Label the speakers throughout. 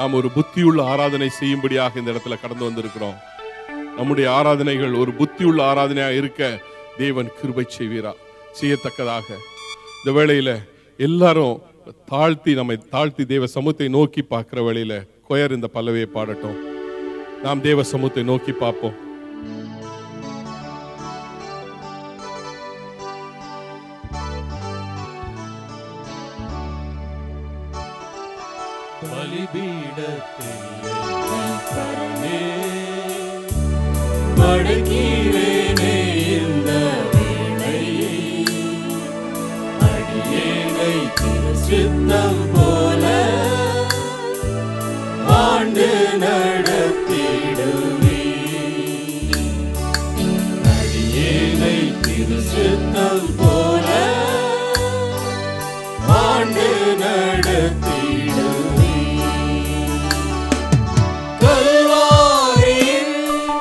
Speaker 1: நாம் ஒரு புத்தியுள்ள ஆராதனை செய்யும்படியாக இந்த இடத்துல கடந்து வந்திருக்கிறோம் நம்முடைய ஆராதனைகள் ஒரு புத்தியுள்ள ஆராதனையாக இருக்க தேவன் கிருபை செய்வீரா செய்யத்தக்கதாக இந்த வேளையில எல்லாரும் தாழ்த்தி நம்மை தாழ்த்தி தேவ சமூகத்தை நோக்கி பார்க்கிற வேளையில கொயர் இந்த பல்லவியை பாடட்டும் நாம் தேவ சமூகத்தை நோக்கி பார்ப்போம்
Speaker 2: படைக்கிறேனே இந்த வேளையை அடியேனை திருச்சித்தம் போல ஆண்டு நடத்திடுவே அடியேனை திருச்சித்தம் போல ஆண்டு நடத்திடுவே கல்வாரியின்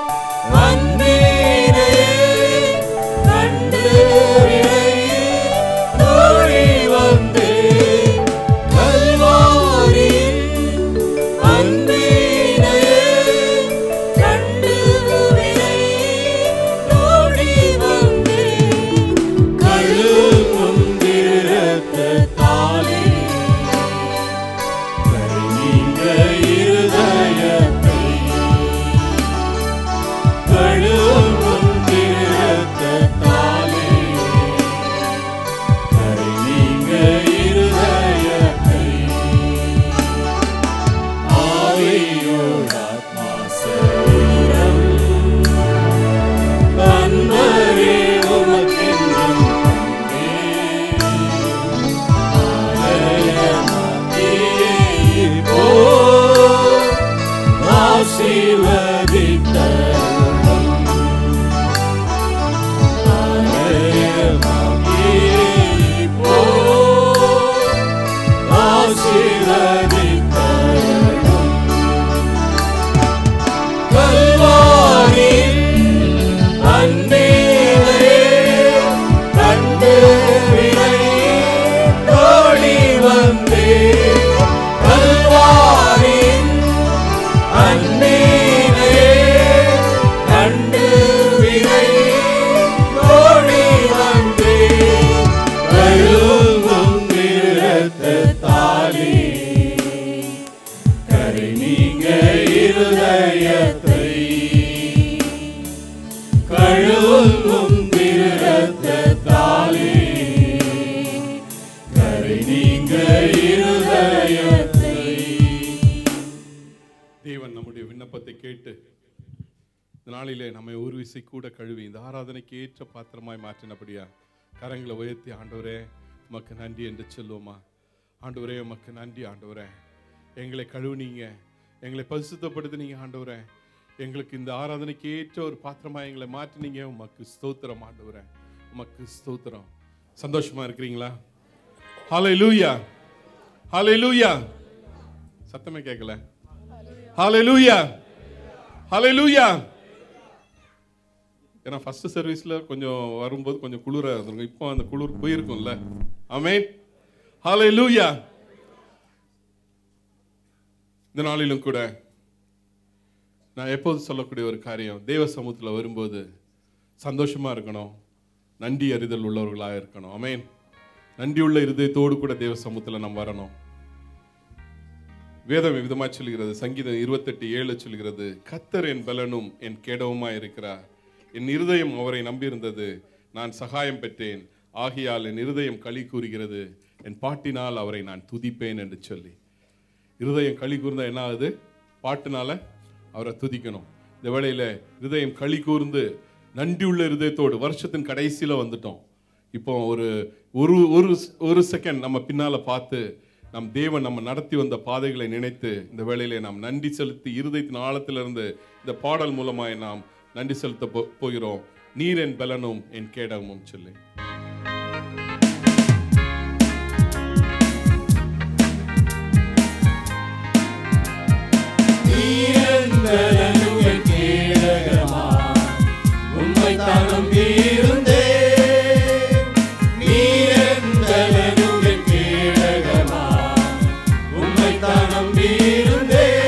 Speaker 2: வந்தீரே கண்டு விரையில் ஓடி வந்தே கல்வாரியின் வந்தீரே கண்டு விரையில் ஓடி வந்தே கழுவும் இரத்தத்தாலே கருநீங்க இருதயத்தை கழுவும் இரத்தத்தாலே கருநீங்க இருதயத்தை ஆவியோட ஆத்மா சரீரம் அன்பரே உமக்கென்றும் ஆலயமாக்கியே இப்போ ஆசீர்வதித்தருளும். ஆலயமாக்கியே இப்போ ஆசீர்வதித்தருளும். கல்வாரியின் அன்பேலே கண்டு விரையில் ஓடி வந்தே கல்வாரியின் அன்பேலே கண்டு விரையில் ஓடி வந்தே கழுவும் இரத்தத்தாலே கரை நீங்க இருதயத்தை கழுவும் இரத்தத்தாலே கரை நீங்க இருதயத்தை
Speaker 1: தேவன் நம்முடைய விண்ணப்பத்தை கேட்டு இந்த நாளிலே நம்மை ஒரு விசை கூட கழுவி இந்த ஆராதனைக்கு ஏற்ற பாத்திரமாய் மாற்றினபடியா கரங்களை உயர்த்தி ஆண்டவரே உமக்கு நன்றி என்று சொல்லுவோமா ஆண்டவரே உமக்கு நன்றி ஆண்டவரே எங்களை கழுவுனீங்க எங்களை பரிசுத்தப்படுத்தினீங்க ஆண்டவரே எங்களுக்கு இந்த ஆராதனைக்கு ஏற்ற ஒரு பாத்திரமா எங்களை மாற்றினீங்க உமக்கு ஸ்தோத்திரம் ஆண்டவரே உமக்கு ஸ்தோத்திரம் சந்தோஷமா இருக்கிறீங்களா ஹாலை லூயா ஹாலை லூயா சத்தமே கேட்கல ஹalleluya ஹalleluya ஏன்னா ஃபர்ஸ்ட் சர்வீஸ்ல கொஞ்சம் வரும்போது கொஞ்சம் குளிரா இருந்திருக்கும் இப்போ அந்த குளிர் போயிருக்கும்ல ஆமென் ஹalleluya இந்த நாளிலும் கூட நான் எப்போது சொல்லக்கூடிய ஒரு காரியம் தேவ சமூகத்தில் வரும்போது சந்தோஷமா இருக்கணும் நன்றி அறிதல் உள்ளவர்களாக இருக்கணும் ஆமென் நன்றியுள்ள இருதயத்தோடு கூட தேவ சமூகத்தில் நம்ம வரணும் வேதம் விதமா சொல்கிறது சங்கீதம் இருபத்தெட்டு ஏழு சொல்கிறது கத்தர் என் பலனும் என் கேடவுமா இருக்கிறார் என் இருதயம் அவரை நம்பியிருந்தது நான் சகாயம் பெற்றேன் ஆகையால் என் இருதயம் களி கூறுகிறது என் பாட்டினால் அவரை நான் துதிப்பேன் என்று சொல்லி இருதயம் களி கூர்ந்தா என்ன ஆகுது பாட்டுனால அவரை துதிக்கணும் இந்த வேளையில இருதயம் களி கூர்ந்து நன்றியுள்ள இருதயத்தோடு வருஷத்தின் கடைசியில வந்துட்டோம் இப்போ ஒரு ஒரு ஒரு ஒரு செகண்ட் நம்ம பின்னால பார்த்து நம் தேவன் நம்ம நடத்தி வந்த பாதைகளை நினைத்து இந்த வேளையிலே நாம் நன்றி செலுத்தி இருதயத்தின் ஆழத்திலிருந்து இந்த பாடல் மூலமாய் நாம் நன்றி செலுத்த போ- போகிறோம் நீர் என் பலனும் என் கேடமும் சொல்லி
Speaker 2: நீரந்தரனும் என் கேடகமா, உம்மைத்தான் நம்பியிருந்தேன். நீரந்தரனும் என் கேடகமா, உம்மைத்தான் நம்பியிருந்தேன்.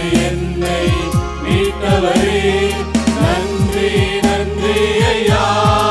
Speaker 2: என்னை மீட்டவரே நன்றி நன்றி ஐயா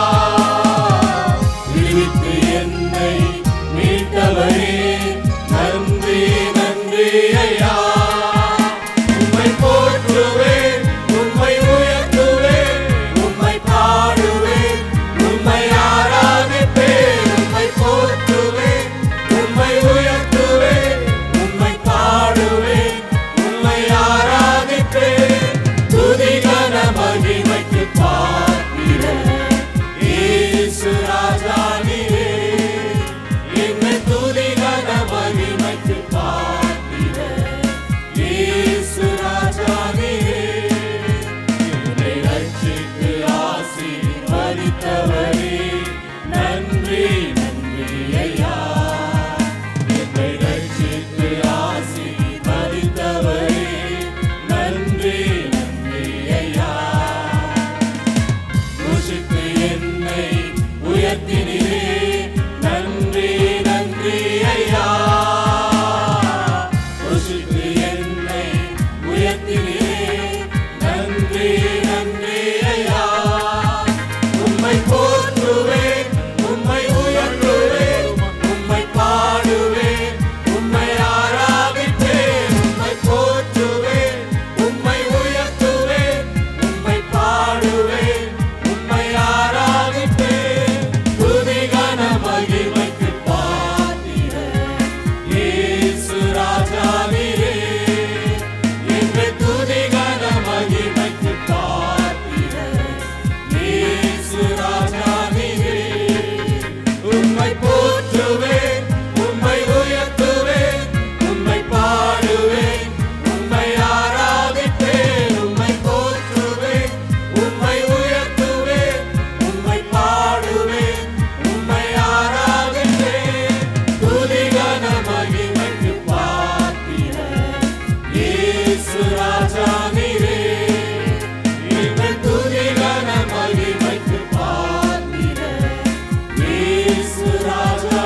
Speaker 2: விடுவித்து என்னை மீட்டவரே நன்றி நன்றி ஐயா உம்மை போற்றுவேன் உம்மை உயர்த்துவேன் உம்மை பாடுவேன் உம்மை ஆராதிப்பேன் உம்மை போற்றுவேன் உம்மை உயர்த்துவேன் உம்மை பாடுவேன் உம்மை ஆராதிப்பேன் துதிகன மகிமைக்கு பாத்திர இயேசு ராஜா நீரே எங்கள் துதிகன மகிமைக்கு பாத்திர இயேசு ராஜா நீரே என்னை ரட்சித்து ஆசீர்வதித்தவரே நன்றி நன்றி ஐயா என்னை ரட்சித்து ஆசீர்வதித்தவரே நன்றி நன்றி ஐயா ருசித்து என்னை உயர்த்தினீரே நன்றி நன்றி ஐயா ருசித்து என்னை உயர்த்தினீரே நன்றி நன்றி ஐயா உம்மை போற்றுவேன் உம்மை உயர்த்துவேன் உம்மை பாடுவேன் உம்மை ஆராதிப்பேன் உம்மை போற்றுவேன் உம்மை உயர்த்துவேன் உம்மை பாடுவேன் உம்மை ஆராதிப்பேன் துதிகன மகிமைக்கு பாத்திர இயேசு ராஜா நீரே எங்கள் துதிகன மகிமைக்கு பாத்திர இயேசு ராஜா நீரே உம்மை போற்றுவேன் உம்மை உயர்த்துவேன் உம்மை பாடுவேன் உம்மை ஆராதிப்பேன் உம்மை போற்றுவேன் உம்மை உயர்த்துவேன் உம்மை பாடுவேன் உம்மை ஆராதிப்பேன் துதிகன மகிமைக்கு பாத்திர இயேசு ராஜா நீரே எங்கள் துதிகன மகிமைக்கு பாத்திர இயேசு ராஜா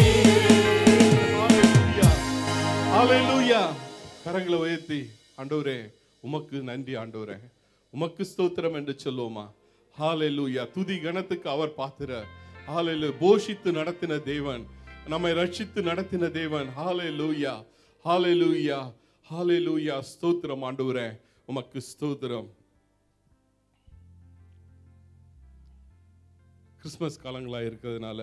Speaker 2: நீரே
Speaker 1: ஹalleluya கரங்களை உயர்த்தி ஆண்டவரே உமக்கு நன்றி ஆண்டவரே உமக்கு ஸ்தோத்திரம் என்று சொல்லுவோமா ஹalleluya துதி கணத்துக்கு அவர் பாத்திர ஹalleluya போஷித்து நடத்தின தேவன் நம்மை ரட்சித்து நடத்தின தேவன் ஹalleluya ஹalleluya ஹalleluya ஸ்தோத்திரம் ஆண்டவரே உமக்கு ஸ்தோத்திரம் கிறிஸ்மஸ் காலங்களாக இருக்கிறதுனால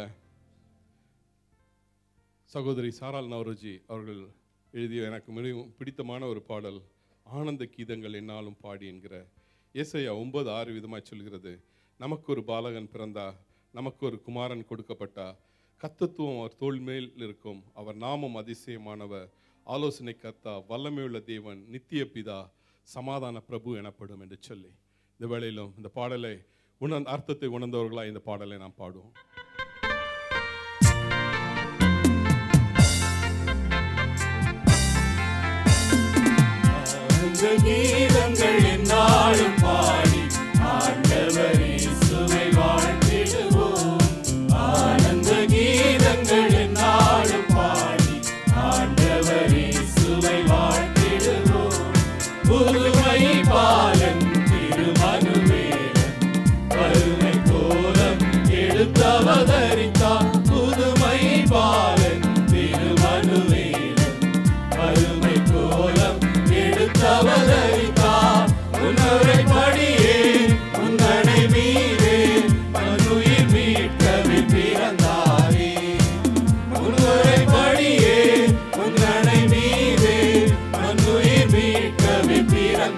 Speaker 1: சகோதரி சாரால் நவரோஜி அவர்கள் எழுதிய எனக்கு மிகவும் பிடித்தமான ஒரு பாடல் ஆனந்த கீதங்கள் என்னாலும் பாடி என்கிற ஏசையா ஒன்பது ஆறு விதமாய் சொல்கிறது நமக்கு ஒரு பாலகன் பிறந்தா நமக்கு ஒரு குமாரன் கொடுக்கப்பட்டா கத்தத்துவம் அவர் தோள் மேல் இருக்கும் அவர் நாமம் அதிசயமானவர் ஆலோசனை கர்த்தா வல்லமையுள்ள தேவன் நித்திய பிதா சமாதான பிரபு எனப்படும் என்று சொல்லி இந்த வேளையிலும் இந்த பாடலை உணர் அர்த்தத்தை உணர்ந்தவர்களாக இந்த பாடலை நாம் பாடுவோம்
Speaker 2: ஆனந்த கீதங்கள் என்னாலும் பாடி ஆண்டவர் இயேசுவை வாழ்த்திடுவோம் ஆனந்த கீதங்கள் என்னாலும் பாடி ஆண்டவர் இயேசுவை வாழ்த்திடுவோம் புதுமை பாலன் திருமனுவேலன் வறுமை கோலம் எடுத்தவதரித்தார் புதுமை பாலன் திருமனுவேலன் வறுமை கோலம் எடுத்தவதரித்தார் உன்னரை படியே உன்னடை மீறே மனுயிர் மீட்கவே பிறந்தாரே உன்னரை படியே உன்னடை மீறே மனுயிர் மீட்கவே பிறந்தாரே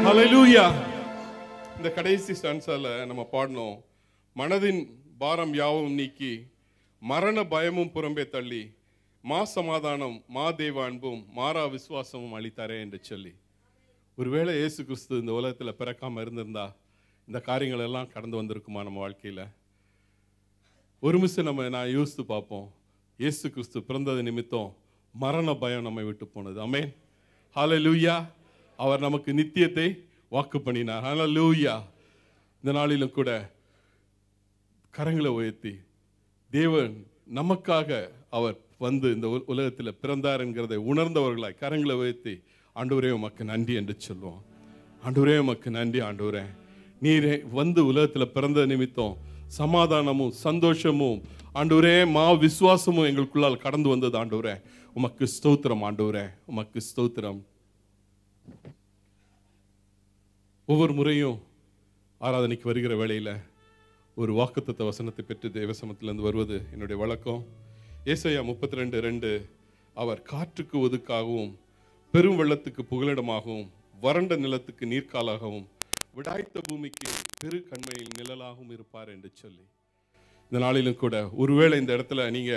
Speaker 1: ஹalleluya இந்த கடைசி ஸ்டான்ஸால நம்ம பாடணும் மனதின் பாரம் யாவும் நீக்கி மரண பயமும் புறம்பே தள்ளி மா சமாதானம் மா தேவ அன்பும் மாறா விசுவாசமும் அளித்தாரே என்று சொல்லி ஒருவேளை இயேசு கிறிஸ்து இந்த உலகத்துல பிறக்காம இருந்திருந்தா இந்த காரியங்கள் எல்லாம் கடந்து வந்திருக்குமா நம்ம வாழ்க்கையில ஒரு நிமிஷம் நம்ம நான் யோசித்து பார்ப்போம் இயேசு கிறிஸ்து பிறந்தது நிமித்தம் மரண பயம் நம்மை விட்டு போனது அமேன் ஹalleluya அவர் நமக்கு நித்தியத்தை வாக்கு பண்ணினார் ஹalleluya இந்த நாளிலும் கூட கரங்களை உயர்த்தி தேவன் நமக்காக அவர் வந்து இந்த உல- உலகத்தில் பிறந்தார் என்கிறதை உணர்ந்தவர்களாய் கரங்களை உயர்த்தி ஆண்டவரே உமக்கு நன்றி என்று சொல்லுவோம் ஆண்டவரே உமக்கு நன்றி ஆண்டவரே நீரே வந்து உலகத்தில் பிறந்த நிமித்தம் சமாதானமும் சந்தோஷமும் ஆண்டவரே மா விசுவாசமும் எங்களுக்குள்ளால் கடந்து வந்தது ஆண்டவரே உமக்கு ஸ்தோத்திரம் ஆண்டவரே உமக்கு ஸ்தோத்திரம் ஒவ்வொரு முறையும் ஆராதனைக்கு வருகிற வேளையில் ஒரு வாக்குத்தத்த வசனத்தை பெற்று தேவசமத்திலிருந்து வருவது என்னுடைய வழக்கம் ஏசாயா முப்பத்தி ரெண்டு ரெண்டு அவர் காற்றுக்கு ஒதுக்காகவும் பெரும் வெள்ளத்துக்கு புகலிடமாகவும் வறண்ட நிலத்துக்கு நீர்க்காலாகவும் விடாய்த்த பூமிக்கு பெரு கண்மையில் நிழலாகவும் இருப்பார் என்று சொல்லி இந்த நாளிலும் கூட ஒருவேளை இந்த இடத்துல நீங்க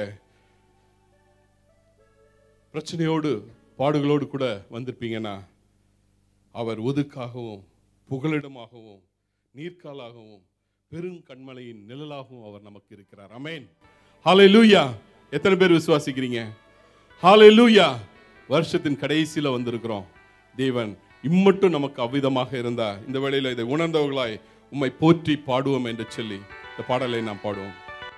Speaker 1: பிரச்சனையோடு பாடுகளோடு கூட வந்திருப்பீங்கன்னா அவர் ஒதுக்காகவும் புகலிடமாகவும் நீர்க்காலாகவும் பெருங்கண்மலையின் நிழலாகவும் அவர் நமக்கு இருக்கிறார் அமேன் ஹalleluya எத்தனை பேர் விசுவாசிக்கிறீங்க ஹalleluya வருஷத்தின் கடைசியில வந்திருக்கிறோம் தேவன் இம்மட்டும் நமக்கு அவ்விதமாக இருந்தா இந்த வேளையில இதை உணர்ந்தவர்களாய் உம்மை போற்றி பாடுவோம் என்று சொல்லி இந்த பாடலை நாம் பாடுவோம்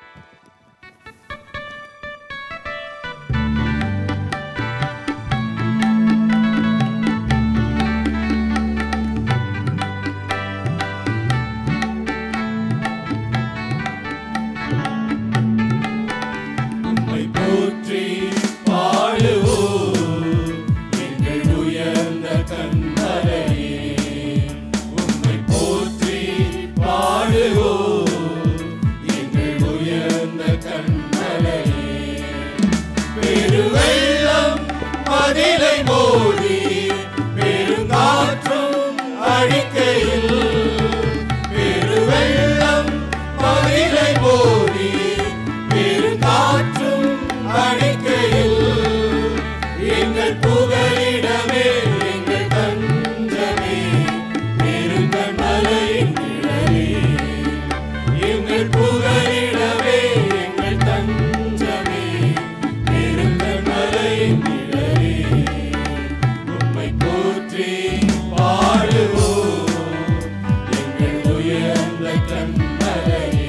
Speaker 2: உம்மை போற்றி பாடுவோம் எங்கள் உயர்ந்த கண்மலையே உம்மை போற்றி பாடுவோம் எங்கள் உயர்ந்த கண்மலையே பெருவெள்ளம் மதிலை மோதி பெருங்காற்றும் அடிக்கையில் பெருவெள்ளம் மதிலை மோதி பெருங்காற்றும் அடிக்கையில் எங்கள் புகலிடமே எங்கள் தஞ்சமே பெருங்கமலையின் நிழலே எங்கள் புகலிடமே எங்கள் தஞ்சமே பெருங்கமலையின் நிழலே உம்மை போற்றி பாடுவோம் எங்கள் உயர்ந்த கண்மலையே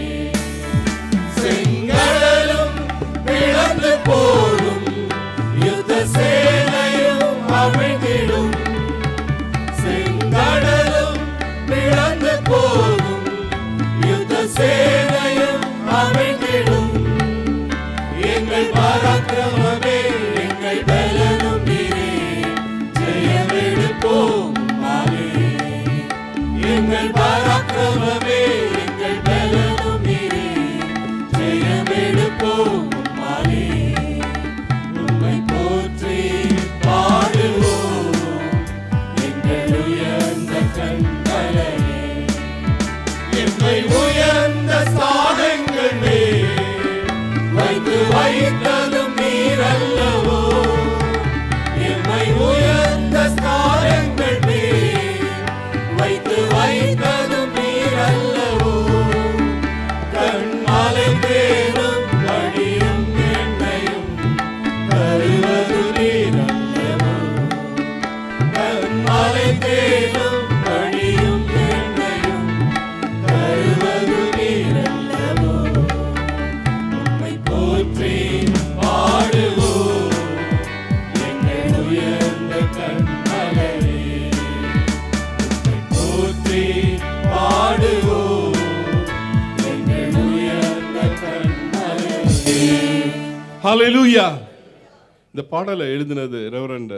Speaker 2: செங்கடலும் பிளந்து போடும் யுத்த சேனையும் அமிழ்ந்திடும் செங்கடலும் பிளந்து போகும் யுத்த சேனையும் அமிழ்ந்திடும் எங்கள் பராக்கிரமமே எங்கள் பலனும் நீரே ஜெயமெடுப்போம் மாலே எங்கள் பராக்கிரமமே எங்கள் பலனும் நீரே ஜெயமெடுப்போம் மாலே உம்மை போற்றி பாடுவோம் எங்கள் உயர்ந்த கண்களையே எம்மை உயர்ந்த ஸ்தானங்கள் மேல் வைத்து வைத்ததும் நீரல்லவோ எம்மை உயர்ந்த ஸ்தானங்கள் மேல் வைத்து வைத்ததும் நீரல்லவோ கண்மாலை தேடும் வழியும் என்னையும் தருவது நீரல்லவோ கண்மாலை தேடும் வழியும் என்னையும் தருவது நீரல்லவோ உம்மை போற்றி பாடுவோம் எங்கள் உயர்ந்த கண்மலையே உம்மை போற்றி பாடுவோம் எங்கள் உயர்ந்த கண்மலையே
Speaker 1: ஹalleluya இந்த பாடலை எழுதினது ரெவரண்ட்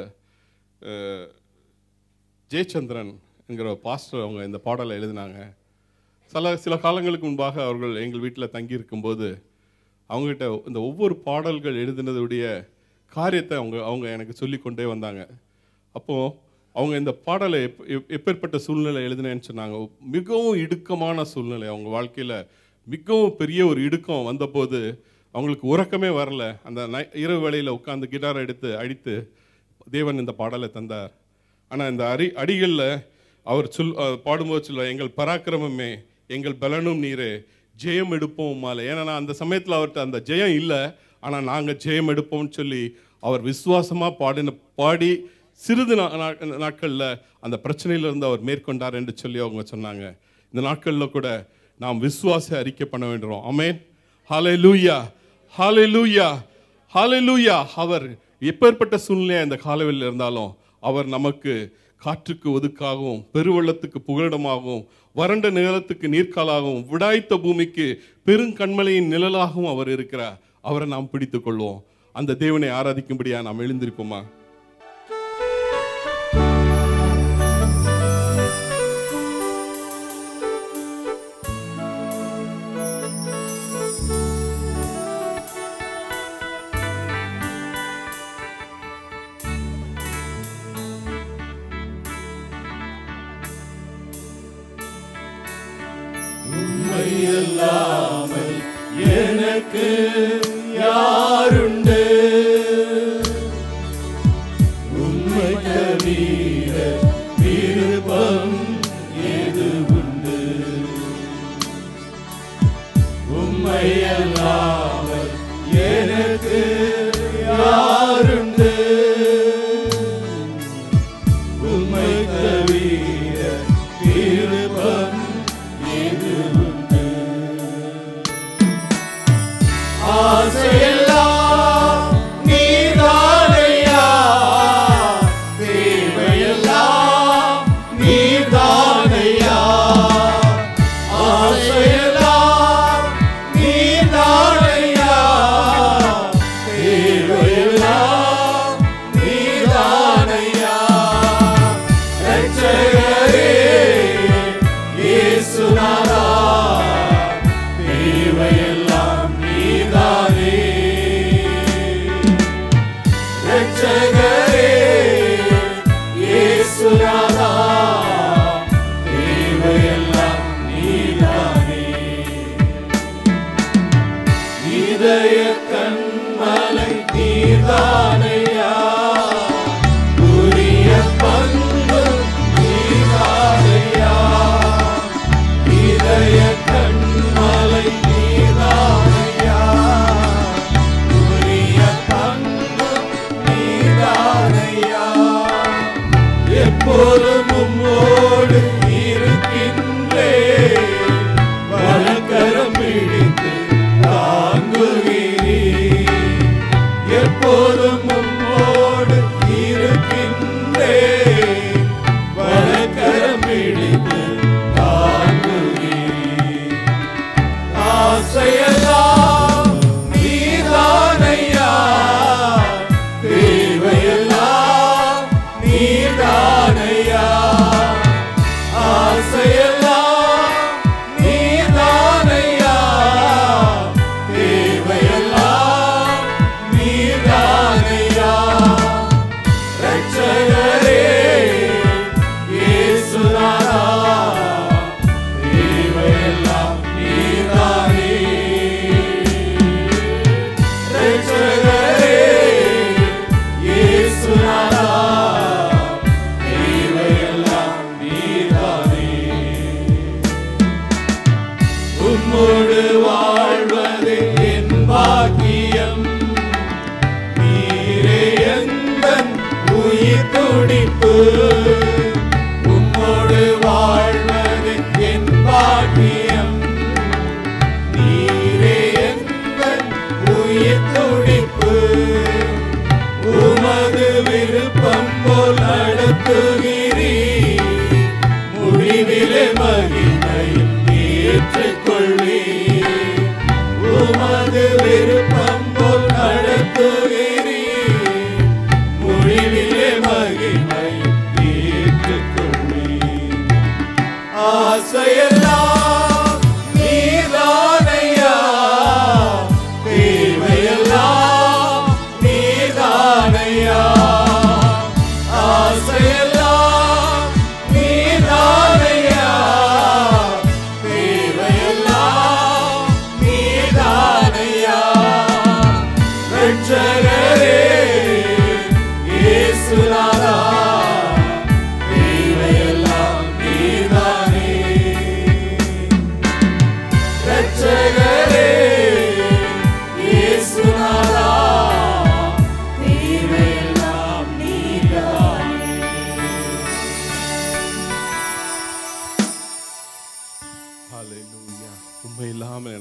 Speaker 1: ஜெயச்சந்திரன் என்கிற பாஸ்டர் அவங்க இந்த பாடலை எழுதினாங்க சில சில காலங்களுக்கு முன்பாக அவர்கள் எங்கள் வீட்டில் தங்கி இருக்கும்போது அவங்ககிட்ட இந்த ஒவ்வொரு பாடல்கள் எழுதினதுடைய காரியத்தை அவங்க அவங்க எனக்கு சொல்லி கொண்டே வந்தாங்க அப்போது அவங்க இந்த பாடலை எப் எப்- எப்பேற்பட்ட சூழ்நிலை எழுதினேன்னு சொன்னாங்க மிகவும் இடுக்கமான சூழ்நிலை அவங்க வாழ்க்கையில் மிகவும் பெரிய ஒரு இடுக்கம் வந்தபோது அவங்களுக்கு உறக்கமே வரல அந்த நை- இரவு வேளையில் உட்காந்து கிட்டாரை எடுத்து அடித்து தேவன் இந்த பாடலை தந்தார் ஆனால் இந்த அடி அடிகளில் அவர் சொல் அஹ் பாடும்போது சொல்ல எங்கள் பராக்கிரமமே எங்கள் பலனும் நீரே ஜெயம் எடுப்போம் மாலை ஏன்னா அந்த சமயத்தில் அவர்கிட்ட அந்த ஜெயம் இல்லை ஆனால் நாங்கள் ஜெயம் எடுப்போம்னு சொல்லி அவர் விசுவாசமாக பாடின பாடி சிறிது நாட்களில் அந்த பிரச்சனையிலிருந்து அவர் மேற்கொண்டார் என்று சொல்லி அவங்க சொன்னாங்க இந்த நாட்களில் கூட நாம் விசுவாச அறிக்கை பண்ண வேண்டுறோம் ஆமென் ஹாலே லூயா ஹாலே லூயா ஹாலே லூயா அவர் எப்பேற்பட்ட சூழ்நிலை இந்த காலவெளியில் இருந்தாலும் அவர் நமக்கு காற்றுக்கு ஒதுக்காகவும் பெருவெள்ளத்துக்கு புகலிடமாகவும் வறண்ட நிலத்துக்கு நீர்க்காலாகவும் விடாய்த்த பூமிக்கு பெருங்கண்மலையின் நிழலாகவும் அவர் இருக்கிறார் அவரை நாம் பிடித்துக் கொள்வோம் அந்த தேவனை ஆராதிக்கும்படியா நாம் எழுந்திருப்போமா
Speaker 2: உம்மையல்லாமல் எனக்கு யாருண்டு உம்மை தவிர விருப்பம் எது உண்டு உம்மையல்லாமல் எனக்கு யாருண்டு உம்மை தவிர விருப்பம் எது உண்டு ஆசையெல்லாம் நீர்தானையா தேவையெல்லாம் நீர்தானையா ஆசையெல்லாம் நீர்தானையா தேவையெல்லாம் நீர்தானையா ரட்சகரே இயேசுநாதா தேவையெல்லாம் நீதானே ரட்சகரே இயேசுநாதா தேவையெல்லாம் நீதானே இதய கண்மலை நீதானையா உரிய பங்கு நீதானையா இதய கண்மலை நீதானையா உரிய பங்கு நீதானையா எப்போதும் உம்மோடு இருக்கின்றே வலக்கரம் பிடித்து தாங்குகிறீ எப்போதும் உம்மோடு இருக்கின்றே வலக்கரம் பிடித்து தாங்குகிறீ ஆசையெல்லாம் நீதானையா தேவையெல்லாம் நீதானையா ஆசையெல்லாம் நீதானையா தேவையெல்லாம் நீதானையா ரட்சகரே இயேசுநாதா தேவையெல்லாம் நீதானே ரட்சகரே இயேசுநாதா தேவையெல்லாம் நீதானே உம்மோடு வாழ்வது என் பாக்கியம் நீரே எந்தன் உயிர் துடிப்பு உம்மோடு வாழ்வது என் பாக்கியம் நீரே எந்தன் உயிர் துடிப்பு உமது விருப்பம் போல் நடத்துகிறீ முடிவிலே மகிமை ஏற்றுக்கொள்ளி உமது விருப்பம் போல் நடத்துகிறீ முடிவிலே மகிமை ஏற்றுக்கொள்ளி ஆசையெல்லாம் நீதானையா தேவையெல்லாம் நீதானையா ஆசையெல்லாம்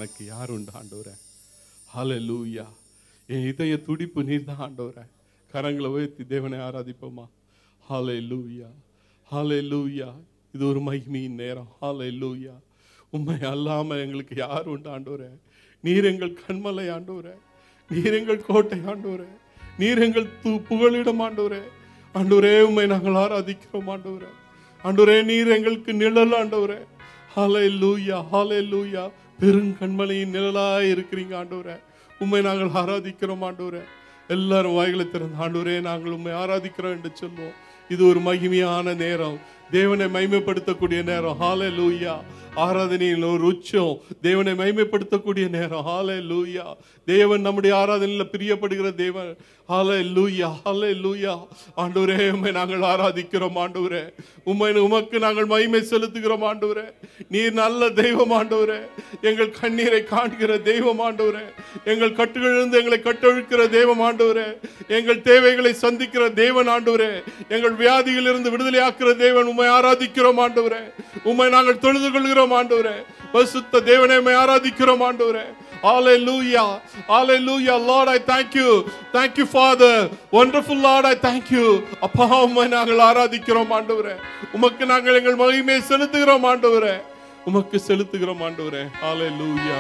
Speaker 1: எனக்கு யார் உண்டு ஆண்டவரே ஹalleluya என் இதய துடிப்பு நீர் தான் ஆண்டவரே கரங்களை உயர்த்தி தேவனை ஆராதிப்போமா ஹalleluya ஹalleluya இது ஒரு மகிமையின் நேரம் ஹalleluya உண்மை அல்லாம எங்களுக்கு யார் உண்டு ஆண்டவரே நீர் எங்கள் கண்மலை ஆண்டவரே நீர் எங்கள் கோட்டை ஆண்டவரே நீர் எங்கள் து புகழிடம் ஆண்டவரே ஆண்டவரே உண்மை நாங்கள் ஆராதிக்கிறோம் ஆண்டவரே ஆண்டவரே நீர் எங்களுக்கு நிழல் ஆண்டவரே ஹாலே லூயா ஹாலே லூயா பெருங்கண்மலையின் நிழலாய் இருக்கிறீங்க ஆண்டவரே உண்மை நாங்கள் ஆராதிக்கிறோம் ஆண்டவரே எல்லாரும் வாய்களை திறந்து ஆண்டவரே நாங்கள் உண்மை ஆராதிக்கிறோம் என்று சொல்வோம் இது ஒரு மகிமையான நேரம் தேவனை மைமைப்படுத்தக்கூடிய நேரம் ஹாலே லூயா ஆராதனையில் ஒரு உச்சம் தேவனை மைமைப்படுத்தக்கூடிய நேரம் ஹாலே லூயா தேவன் நம்முடைய ஆராதனையில் பிரியப்படுகிற தேவன் ஹாலே லூயா ஹாலே லூயா ஆண்டவரே உண்மை நாங்கள் ஆராதிக்கிறோம் ஆண்டவரே உண்மை உமக்கு நாங்கள் மகிமை செலுத்துகிறோம் ஆண்டவரே நீர் நல்ல தெய்வம் ஆண்டவரே எங்கள் கண்ணீரை காண்கிற தெய்வம் ஆண்டவரே எங்கள் கட்டுகளிலிருந்து எங்களை கட்டொழுக்கிற தெய்வம் ஆண்டவரே எங்கள் தேவைகளை சந்திக்கிற தேவன் ஆண்டவரே எங்கள் வியாதிகளிலிருந்து விடுதலையாக்குற தேவன் உண்மை ஆராதிக்கிறோம் ஆண்டவரே உண்மை நாங்கள் தொழுது கொள்கிறோம் ஆண்டவரே பசுத்த தேவனை உம்மை ஆராதிக்கிறோம் ஆண்டவரே Hallelujah. Hallelujah. Lord, I thank you. Thank you, Father. Wonderful Lord, I thank you. அப்பா உம்மை நாங்கள் ஆராதிக்கிறோம் ஆண்டவரே உமக்கு நாங்கள் எங்கள் மகிமையை செலுத்துகிறோம் ஆண்டவரே உமக்கு செலுத்துகிறோம் ஆண்டவரே Hallelujah.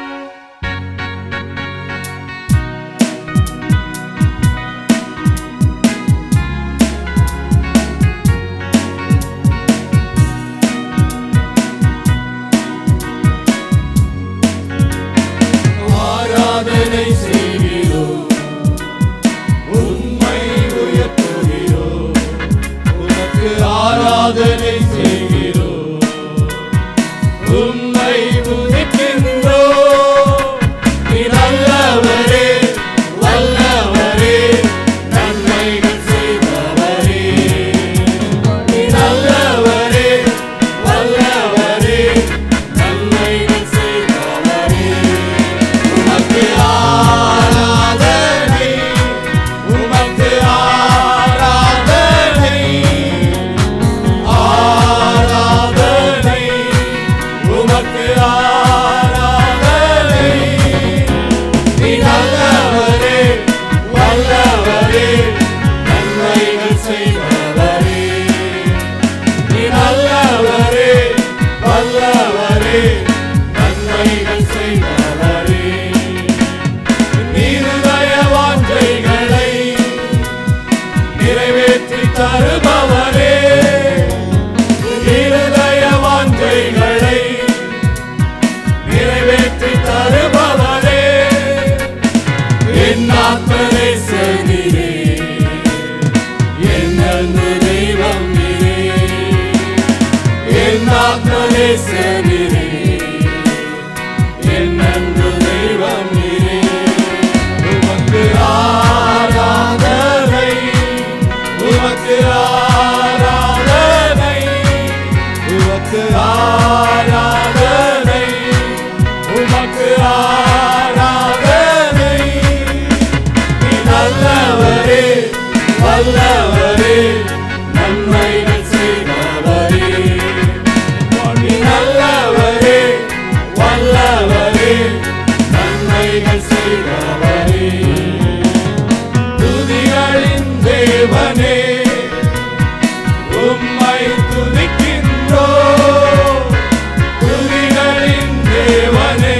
Speaker 2: ஆராதனை செய்கிறோம் உண்மை உயர்த்துகிறோம் உனக்கு ஆராதனை செய்கிறோம் உண்மை துதிக்கின்றோம் நீ நல்லவரே வல்லவரே நன்மைகள் செய்பவரே நீ நல்லவரே வல்லவரே நன்மைகள் செய்பவரே உமக்கு ஆராதனை உமக்கு ஆராதனை ஆராதனை உமக்கு ஆராதனை நீ நல்லவரே வல்லவரே நன்மைகள் செய்பவரே நீ நல்லவரே வல்லவரே நன்மைகள் செய்பவரே இருதய வாஞ்சைகளை நிறைவேற்றி தருபவரே இருதய வாஞ்சைகளை நிறைவேற்றி தருபவரே என் ஆத்மனை செதிரே என்னென்று தெய்வம் நீரே என் ஆத்மனை செதிரே என்னென்று தெய்வம் நீரே உமக்கு ஆராதனை உமக்கு ஆராதனை உமக்கு ஆராதனை உமக்கு ஆராதனை நீ நல்லவரே வல்லவரே நன்மைகள் செய்பவரே நீ நல்லவரே வல்லவரே நன்மைகள் செய்பவரே துதிகளின் தேவனே உம்மை துதிக்கின்றோ துதிகளின் தேவனே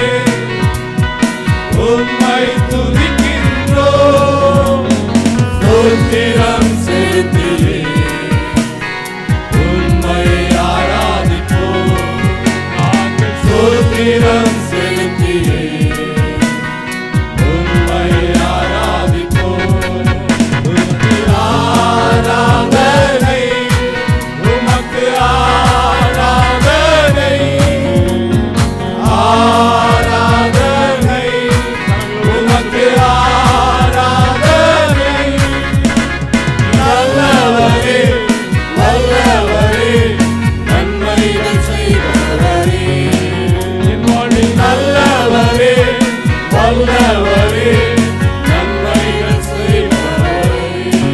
Speaker 2: உம்மை துதிக்கின்றோ ஸ்தோத்திரம் செலுத்தியே உம்மை ஆராதிப்போம் நாங்கள் ஸ்தோத்திரம் செலுத்தியே உம்மை ஆராதிப்போம் உமக்கு ஆராதனை உமக்கு ஆராதனை ஆராதனை உமக்கு ஆராதனை நல்லவரே வல்லவரே நன்மைகள் செய்பவரே என் வாழ்வில் நல்லவரே வல்லவரே நன்மைகள் செய்பவரே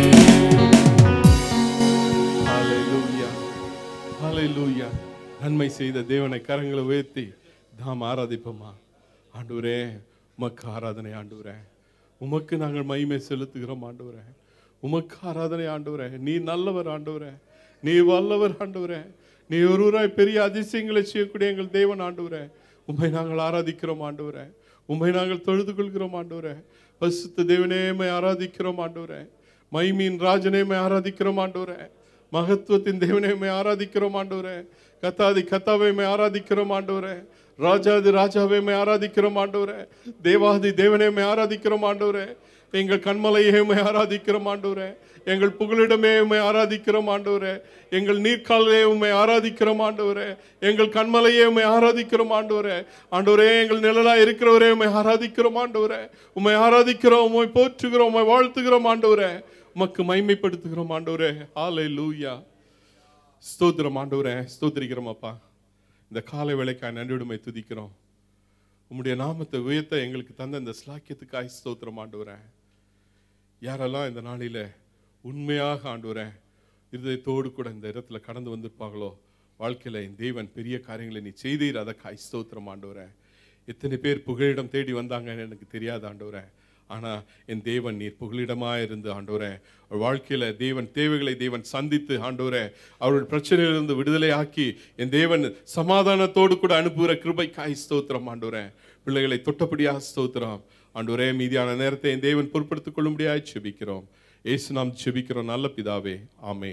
Speaker 1: Hallelujah. Hallelujah. நன்மை செய்த தேவனை கரங்களை உயர்த்தி தாம் ஆராதிப்போமா ஆண்டவரே உமக்கு ஆராதனை ஆண்டவரே உமக்கு நாங்கள் மகிமை செலுத்துகிறோம் ஆண்டவரே உமக்கு ஆராதனை ஆண்டவரே நீ நல்லவர் ஆண்டவரே நீ வல்லவர் ஆண்டவரே நீ ஒருவராய் பெரிய அதிசயங்களை செய்யக்கூடிய எங்கள் தேவன் ஆண்டவரே உம்மை நாங்கள் ஆராதிக்கிறோம் ஆண்டவரே உம்மை நாங்கள் தொழுது கொள்கிறோம் ஆண்டவரே பசுத்த தேவனே உம்மை ஆராதிக்கிறோம் ஆண்டவரே மைமீன் ராஜனே உம்மை ஆராதிக்கிறோம் ஆண்டவரே மகத்துவத்தின் தேவனே உம்மை ஆராதிக்கிறோம் ஆண்டவரே கத்தாதி கத்தாவை உம்மை ஆராதிக்கிறோம் ஆண்டவரே ராஜாதி ராஜாவை உம்மை ஆராதிக்கிறோம் ஆண்டவரே தேவாதி தேவனே உம்மை ஆராதிக்கிறோம் ஆண்டவரே எங்கள் கண்மலையை உம்மை ஆராதிக்கிறோம் ஆண்டவரே எங்கள் புகலிடமே உம்மை ஆராதிக்கிறோம் ஆண்டவரே எங்கள் நீர்க்காலே உம்மை ஆராதிக்கிறோம் ஆண்டவரே எங்கள் கண்மலையே உம்மை ஆராதிக்கிறோம் ஆண்டவரே ஆண்டவரே எங்கள் நிழலா இருக்கிறவரே உம்மை ஆராதிக்கிறோம் ஆண்டவரே உம்மை ஆராதிக்கிறோம் உம்மை போற்றுகிறோம் உம்மை வாழ்த்துகிறோம் ஆண்டவரே உமக்கு மைமைப்படுத்துகிறோம் ஆண்டவரே ஆலை லூயா ஸ்தோத்திரம் ஆண்டவரே ஸ்தோத்திரிக்கிறோம் அப்பா இந்த காலை வேலைக்காய் நன்றிடுமை துதிக்கிறோம் உம்முடைய நாமத்தை உயர்த்த எங்களுக்கு தந்த இந்த ஸ்லாக்கியத்துக்காய் ஸ்தோத்திரம் ஆண்டவரே யாரெல்லாம் இந்த நாளில உண்மையாக ஆண்டவரே இருதயத்தோடு கூட இந்த இடத்துல கடந்து வந்திருப்பாங்களோ வாழ்க்கையில என் தேவன் பெரிய காரியங்களை நீ செய்தீர் அதை காய் ஸ்தோத்திரம் ஆண்டவரே எத்தனை பேர் புகழிடம் தேடி வந்தாங்கன்னு எனக்கு தெரியாது ஆண்டவரே ஆனா என் தேவன் நீர் புகலிடமா இருந்து ஆண்டவரே அவர் வாழ்க்கையில தேவன் தேவைகளை தேவன் சந்தித்து ஆண்டவரே அவருடைய பிரச்சனையிலிருந்து விடுதலை ஆக்கி என் தேவன் சமாதானத்தோடு கூட அனுப்புகிற கிருபை காய் ஸ்தோத்திரம் ஆண்டவரே பிள்ளைகளை தொட்டபடியா ஸ்தோத்திரம் ஆண்டவரே மீதியான நேரத்தை என் தேவன் பொறுப்படுத்திக் கொள்ளும்படியாய் செபிக்கிறோம் ஏசு நாம் செபிக்கிறோம் நல்ல பிதாவே ஆமே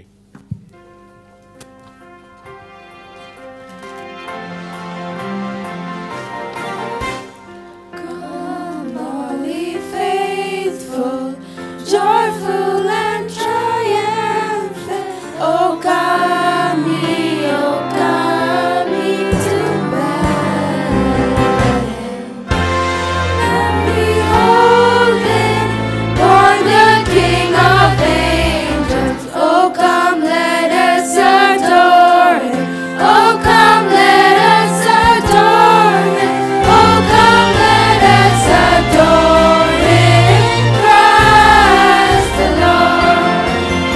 Speaker 3: Come, all ye faithful, joyful and triumphant. O come ye, O come ye to Bethlehem. And behold him, born the King of angels. O come, let us adore him. O come, let us adore him. O come, let us adore him. Christ the Lord.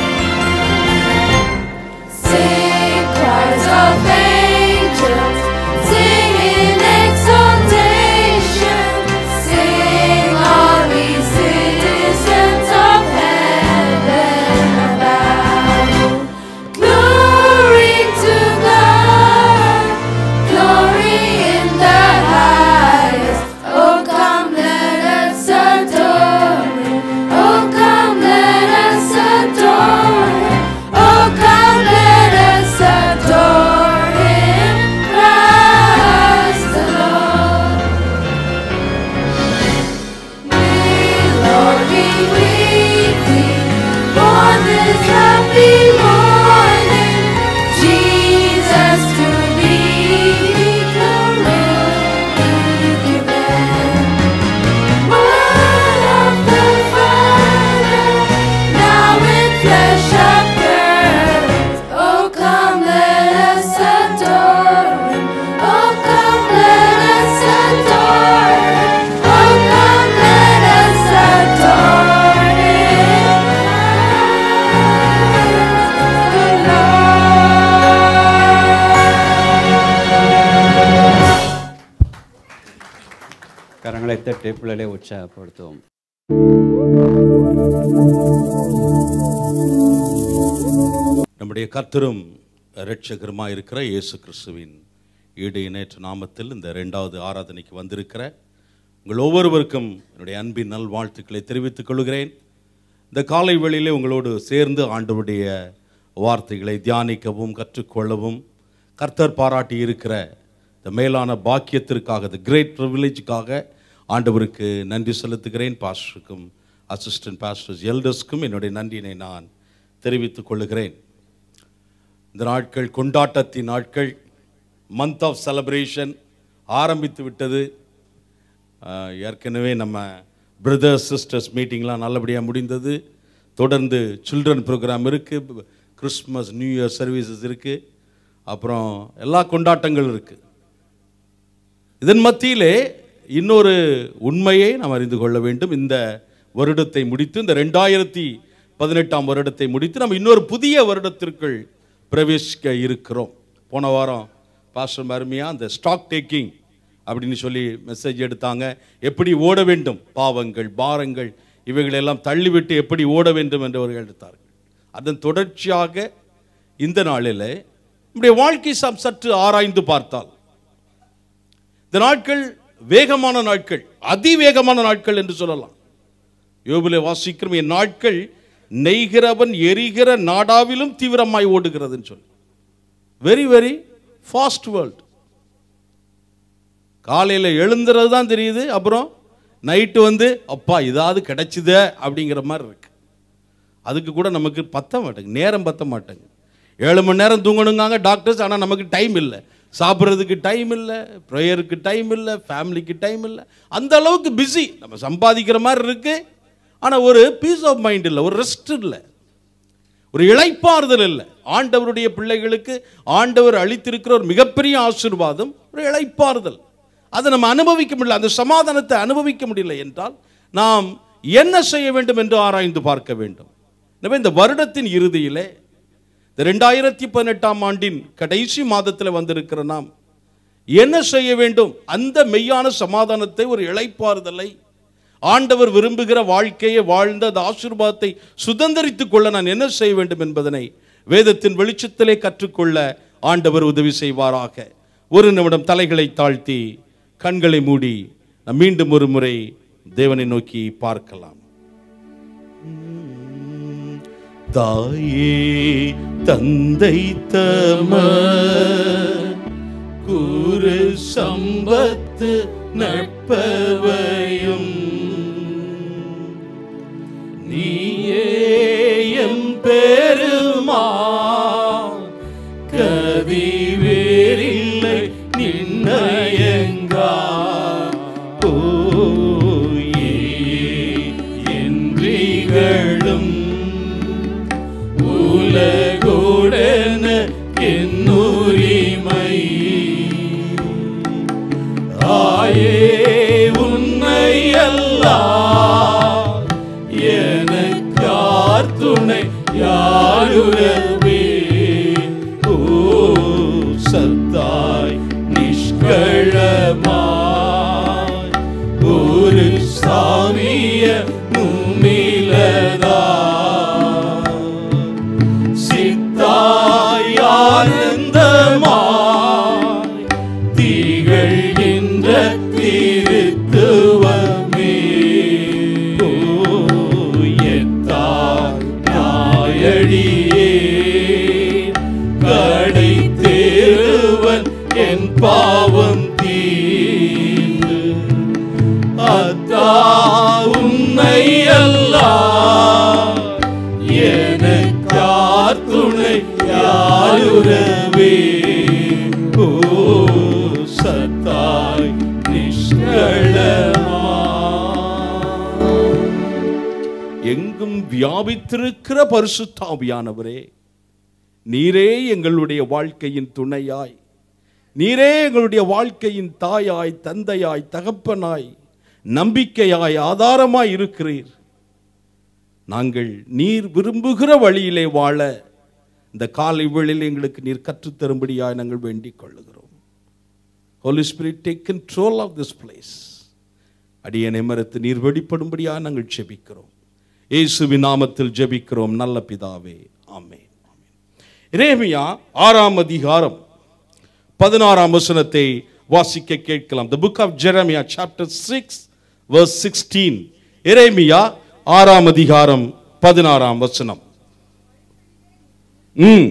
Speaker 3: Sing choirs of angels, sing in exaltation, sing all ye citizens of heaven above. Glory to God, glory in the highest. Oh, come, let us adore Him. Oh, come, let us adore Him. Oh, come, let us adore Him, Christ the Lord. We, Lord, we greet Thee, born this happy morning. Jesus, to Thee we glory given. Word of the Father, now in flesh appearance. Oh, come, let us adore Him. Oh, come, let us adore Him. Oh, come, let us adore Him. Good
Speaker 4: கரங்களை தட்டி பிள்ளைகளை உற்சாகப்படுத்துவோம்
Speaker 5: நம்முடைய கர்த்தரும் இரட்சகருமாய் இருக்கிற இயேசு கிறிஸ்துவின் ஈடு இணையற்ற நாமத்தில் இந்த ரெண்டாவது ஆராதனைக்கு வந்திருக்கிற உங்கள் ஒவ்வொருவருக்கும் என்னுடைய அன்பின் நல்வாழ்த்துக்களை தெரிவித்துக் கொள்கிறேன் இந்த காலை வேளையிலே உங்களோடு சேர்ந்து ஆண்டவருடைய வார்த்தைகளை தியானிக்கவும் கற்றுக்கொள்ளவும் கர்த்தர் பாராட்டி இருக்கிற இந்த மேலான பாக்கியத்திற்காக த கிரேட் ப்ரிவிலேஜுக்காக ஆண்டவருக்கு நன்றி செலுத்துகிறேன் பாஸ்டருக்கும் அசிஸ்டன்ட் பாஸ்டர்ஸ் எல்டர்ஸ்க்கும் என்னுடைய நன்றியினை நான் தெரிவித்துக் கொள்ளுகிறேன் இந்த நாட்கள் கொண்டாட்டத்தின் நாட்கள் மந்த் ஆஃப் செலப்ரேஷன் ஆரம்பித்து விட்டது ஆஹ், ஏற்கனவே நம்ம பிரதர்ஸ் சிஸ்டர்ஸ் மீட்டிங்லாம் நல்லபடியாக முடிந்தது தொடர்ந்து சில்ட்ரன் ப்ரோக்ராம் இருக்குது கிறிஸ்மஸ் நியூ இயர் சர்வீசஸ் இருக்குது அப்புறம் எல்லா கொண்டாட்டங்கள் இருக்குது இதன் மத்தியிலே இன்னொரு உண்மையை நாம் அறிந்து கொள்ள வேண்டும் இந்த வருடத்தை முடித்து இந்த ரெண்டாயிரத்தி பதினெட்டாம் வருடத்தை முடித்து நம்ம இன்னொரு புதிய வருடத்திற்குள் பிரவேசிக்க இருக்கிறோம் போன வாரம் பாஸ்டர் அருமையா அந்த ஸ்டாக் டேக்கிங் அப்படின்னு சொல்லி மெசேஜ் எடுத்தாங்க எப்படி ஓட வேண்டும் பாவங்கள் பாரங்கள் இவைகளெல்லாம் தள்ளிவிட்டு எப்படி ஓட வேண்டும் என்று அவர்கள் எடுத்தார்கள் அதன் தொடர்ச்சியாக இந்த நாளில் நம்முடைய வாழ்க்கை சாம் சற்று ஆராய்ந்து பார்த்தால் இந்த நாட்கள் வேகமான நாட்கள் அதிவேகமான நாட்கள் என்று சொல்லலாம் யோபிலே வாசிக்கிறோம் என் நாட்கள் நெய்கிறவன் எரிகிற நாடாவிலும் தீவிரமாய் ஓடுகிறதுன்னு சொல்லி வெரி வெரி ஃபாஸ்ட் வேர்ல்ட் காலையில் எழுந்துறது தான் தெரியுது அப்புறம் நைட்டு வந்து அப்பா இதாவது கிடைச்சிதே அப்படிங்கிற மாதிரி இருக்கு அதுக்கு கூட நமக்கு பத்த மாட்டேங்க நேரம் பத்த மாட்டேங்க ஏழு மணி நேரம் தூங்கணுங்காங்க டாக்டர்ஸ் ஆனால் நமக்கு டைம் இல்லை சாப்பிட்றதுக்கு டைம் இல்லை ப்ரேயருக்கு டைம் இல்லை ஃபேமிலிக்கு டைம் இல்லை அந்த அளவுக்கு பிஸி நம்ம சம்பாதிக்கிற மாதிரி இருக்கு ஆனால் ஒரு பீஸ் ஆஃப் மைண்ட் இல்லை ஒரு ரெஸ்ட் இல்லை ஒரு இளைப்பாறுதல் இல்லை ஆண்டவருடைய பிள்ளைகளுக்கு ஆண்டவர் அளித்திருக்கிற ஒரு மிகப்பெரிய ஆசீர்வாதம் ஒரு இளைப்பாறுதல் அதை நம்ம அனுபவிக்க முடியல அந்த சமாதானத்தை அனுபவிக்க முடியல என்றால் நாம் என்ன செய்ய வேண்டும் என்று ஆராய்ந்து பார்க்க வேண்டும் எனவே இந்த வருடத்தின் இறுதியிலே இந்த ரெண்டாயிரத்தி பதினெட்டாம் ஆண்டின் கடைசி மாதத்தில் வந்திருக்கிற நாம் என்ன செய்ய வேண்டும் அந்த மெய்யான சமாதானத்தை ஒரு இளைப்பாறுதலை ஆண்டவர் விரும்புகிற வாழ்க்கையை வாழ்ந்த அந்த ஆசீர்வாதத்தை சுதந்திரித்துக் கொள்ள நான் என்ன செய்ய வேண்டும் என்பதனை வேதத்தின் வெளிச்சத்திலே கற்றுக்கொள்ள ஆண்டவர் உதவி செய்வாராக ஒரு நிமிடம் தலைகளை தாழ்த்தி கண்களை மூடி நாம் மீண்டும் ஒரு முறை தேவனை நோக்கி பார்க்கலாம் தாயே தந்தை தம கூறு சம்பத்து நட்பவையும் நீயே எம் பெருமா கதிவேறில்லை நின்னயங்கா ஓயே என்றிகளும் உலகோடன என்னுரிமை ஆயே உன்னை அல்லாஹ் எனக்கார் துணை யாருரவே ஓ சத்தாய் நிஷ்களமாய் ஒரு சாமிய முமிலதா சித்தாய் ஆனந்தமாய் திகழ்கின்ற திருத்துவமே ஓ எத்தாய் நாயடியே கடை தேருவன் என் பாவம் தீர்ந்து அத்தா உன்னை அல்லாஹ் எனக்கார் துணை யாருரவே ஓ சத்தாய் நிஷ்களமா எங்கும் வியாபித்திருக்கிற பரிசுத்தாவியானவரே நீரே எங்களுடைய வாழ்க்கையின் துணையாய் நீரே எங்களுடைய வாழ்க்கையின் தாயாய் தந்தையாய் தகப்பனாய் நம்பிக்கையாய் ஆதாரமாய் இருக்கிறீர் நாங்கள் நீர் விரும்புகிற வழியிலே வாழ இந்த காலை வேளையில் எங்களுக்கு நீர் கற்றுத்தரும்படியாய் நாங்கள் வேண்டிக் கொள்ளுகிறோம் holy spirit take control of this place அடியனை மறுத்து நீர் வெளிப்படும்படியாக நாங்கள் ஜெபிக்கிறோம் இயேசுவின் நாமத்தில் ஜெபிக்கிறோம் நல்ல பிதாவே ஆமென் ஆமென். எரேமியா ஆறாம் அதிகாரம் பதினாறாம் வசனத்தை வாசிக்க கேட்கலாம் the book of jeremiah chapter 6 verse 16 எரேமியா ஆறாம் அதிகாரம் பதினாறாம் வசனம் ம்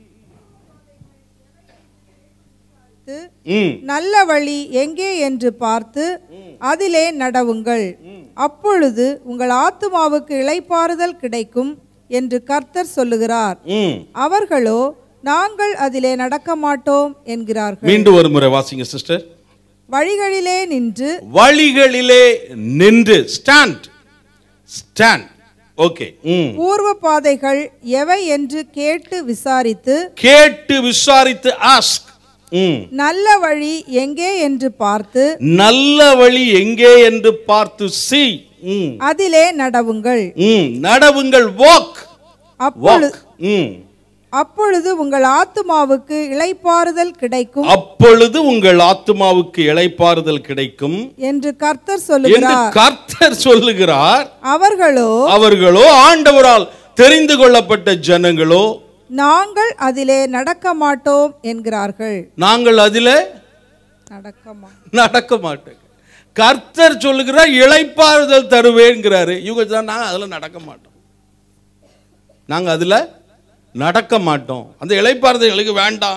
Speaker 5: ம்
Speaker 6: நல்ல வழி எங்கே என்று பார்த்து அதிலே நடவுங்கள் அப்பொழுது உங்கள் ஆத்துமாவுக்கு இளைப்பாறுதல் கிடைக்கும் என்று கர்த்தர் சொல்லுகிறார்
Speaker 5: ம்
Speaker 6: அவர்களோ நாங்கள் அதிலே நடக்க மாட்டோம் என்கிறார்கள்
Speaker 5: மீண்டும் ஒரு முறை வாசிங்க சிஸ்டர்
Speaker 6: வழிகளிலே நின்று
Speaker 5: வழிகளிலே நின்று ஸ்டாண்ட் ஸ்டாண்ட் ஓகே ம்
Speaker 6: பூர்வ பாதைகள் எவை என்று கேட்டு விசாரித்து
Speaker 5: கேட்டு விசாரித்து ஆஸ்க் ம்
Speaker 6: நல்ல வழி எங்கே என்று பார்த்து
Speaker 5: நல்ல வழி எங்கே என்று பார்த்து சி ம்
Speaker 6: அதிலே நடவுங்கள்
Speaker 5: ம் நடவுங்கள் வாக்
Speaker 6: அப்பொழுது
Speaker 5: வாக் ம்
Speaker 6: அப்பொழுது உங்கள் ஆத்துமாவுக்கு இளைப்பாறுதல் கிடைக்கும்
Speaker 5: அப்பொழுது உங்கள் ஆத்துமாவுக்கு இளைப்பாறுதல் கிடைக்கும்
Speaker 6: என்று கர்த்தர்
Speaker 5: என்று
Speaker 6: சொல்லுகிறார்
Speaker 5: கர்த்தர் சொல்லுகிறார்
Speaker 6: அவர்களோ
Speaker 5: அவர்களோ ஆண்டவரால் தெரிந்து கொள்ளப்பட்ட ஜனங்களோ
Speaker 6: நாங்கள் அதிலே நடக்க மாட்டோம் என்கிறார்கள்
Speaker 5: நாங்கள் அதிலே
Speaker 6: நடக்க மா-
Speaker 5: நடக்க மாட்டோம் கர்த்தர் சொல்லுகிறார் இளைப்பாறுதல் தருவேங்கிறாரு இவங்க தான் நாங்கள் அதில் நடக்க மாட்டோம் நாங்கள் அதில் நடக்க மாட்டோம் அந்த இளைப்பாறுதல் எங்களுக்கு வேண்டாம்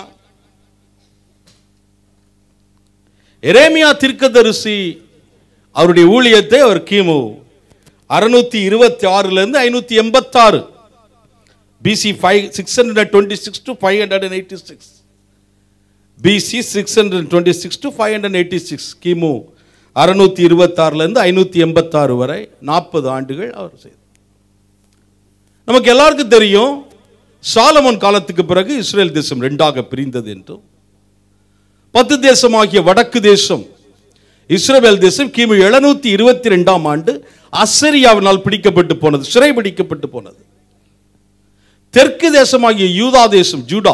Speaker 5: எரேமியா தீர்க்கதரிசி அவருடைய ஊழியத்தை அவர் கிமு அறுநூத்தி இருபத்தி ஆறுலேருந்து ஐநூற்றி எண்பத்தாறு BC five six hundred twenty six to five hundred and eighty six BC six hundred twenty six to five hundred eighty six கிமு அறுநூத்தி இருபத்தாறுலேருந்து ஐநூற்றி எண்பத்தாறு வரை நாற்பது ஆண்டுகள் அவர் செய்தார் நமக்கு எல்லாருக்கும் தெரியும் சாலமோன் காலத்துக்கு பிறகு இஸ்ரேல் தேசம் ரெண்டாக பிரிந்தது என்றும் பத்து தேசமாகிய வடக்கு தேசம் இஸ்ரேல் தேசம் கிமு எழுநூத்தி இருபத்தி ரெண்டாம் ஆண்டு அசரியாவினால் பிடிக்கப்பட்டு போனது சிறை பிடிக்கப்பட்டு போனது தெற்கு தேசமாகிய யூதா தேசம் ஜூடா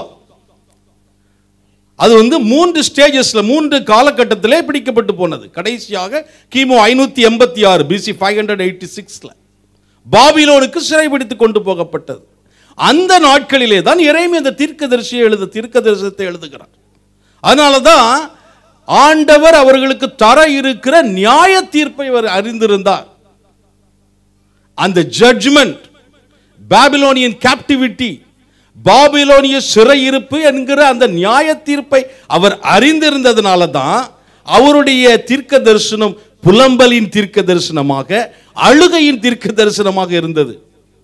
Speaker 5: அது வந்து மூன்று ஸ்டேஜஸ்ல மூன்று காலகட்டத்திலே பிடிக்கப்பட்டு போனது கடைசியாக கிமு ஐநூத்தி எண்பத்தி ஆறு பிசி ஃபைவ் ஹண்ட்ரட் எயிட்டி சிக்ஸ்ல பாபிலோனுக்கு சிறைபிடித்து கொண்டு போகப்பட்டது அந்த நாட்களிலே தான் இறைமை அந்த தீர்க்கதரிசியை எழுத தீர்க்கதரிசனத்தை எழுதுகிறார் அதனால தான் ஆண்டவர் அவர்களுக்கு தர இருக்கிற நியாய தீர்ப்பை அவர் அறிந்திருந்தார் அந்த ஜட்ஜ்மெண்ட் பாபிலோனியன் கேப்டிவிட்டி பாபிலோனிய சிறையிருப்பு என்கிற அந்த நியாய தீர்ப்பை அவர் அறிந்திருந்ததுனால தான் அவருடைய தீர்க்க தரிசனம் புலம்பலின் தீர்க்க தரிசனமாக அழுகையின் தீர்க்க தரிசனமாக இருந்தது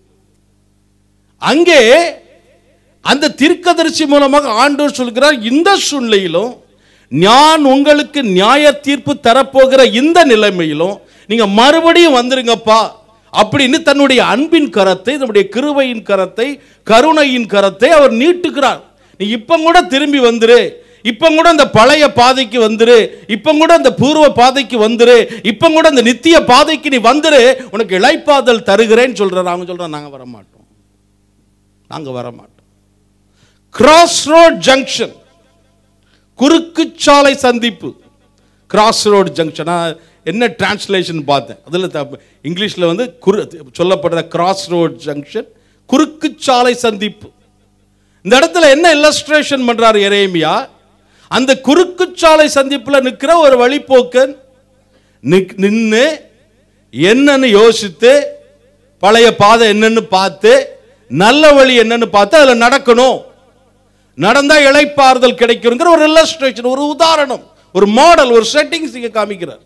Speaker 5: அங்கே அந்த தீர்க்கதரிசி மூலமாக ஆண்டவர் சொல்கிறார் இந்த சூழ்நிலையிலும் நான் உங்களுக்கு நியாய தீர்ப்பு தரப்போகிற இந்த நிலைமையிலும் நீங்க மறுபடியும் வந்துருங்கப்பா அப்படின்னு தன்னுடைய அன்பின் கரத்தை நம்முடைய கிருபையின் கரத்தை கருணையின் கரத்தை அவர் நீட்டுகிறார் நீ இப்ப கூட திரும்பி வந்துரு இப்ப கூட அந்த பழைய பாதைக்கு வந்துரு இப்ப கூட அந்த பூர்வ பாதைக்கு வந்துரு இப்ப கூட அந்த நித்திய பாதைக்கு நீ வந்துரு உனக்கு இளைப்பாதல் தருகிறேன்னு சொல்றாரு அவங்க சொல்றாங்க நாங்க வர மாட்டோம் நாங்க வர மாட்டோம் கிராஸ் ரோட் ஜங்ஷன் குறுக்கு சாலை சந்திப்பு கிராஸ் ரோட் ஜங்ஷன் என்ன டிரான்ஸ்லேஷன் பார்த்தேன் அதில் இங்கிலீஷில் வந்து குறு சொல்லப்படுற கிராஸ் ரோட் ஜங்ஷன் குறுக்கு சாலை சந்திப்பு இந்த இடத்துல என்ன இல்லஸ்ட்ரேஷன் பண்றாரு எரேமியா அந்த குறுக்கு சாலை சந்திப்பில் நிற்கிற ஒரு வழிப்போக்கன் நிக்- நின்னு என்னன்னு யோசித்து பழைய பாதை என்னன்னு பார்த்து நல்ல வழி என்னன்னு பார்த்து அதில் நடக்கணும் நடந்தா இளைப்பாறுதல் கிடைக்குங்கிற ஒரு இல்லஸ்ட்ரேஷன் ஒரு உதாரணம் ஒரு மாடல் ஒரு செட்டிங்ஸ் இங்க காமிக்கிறார்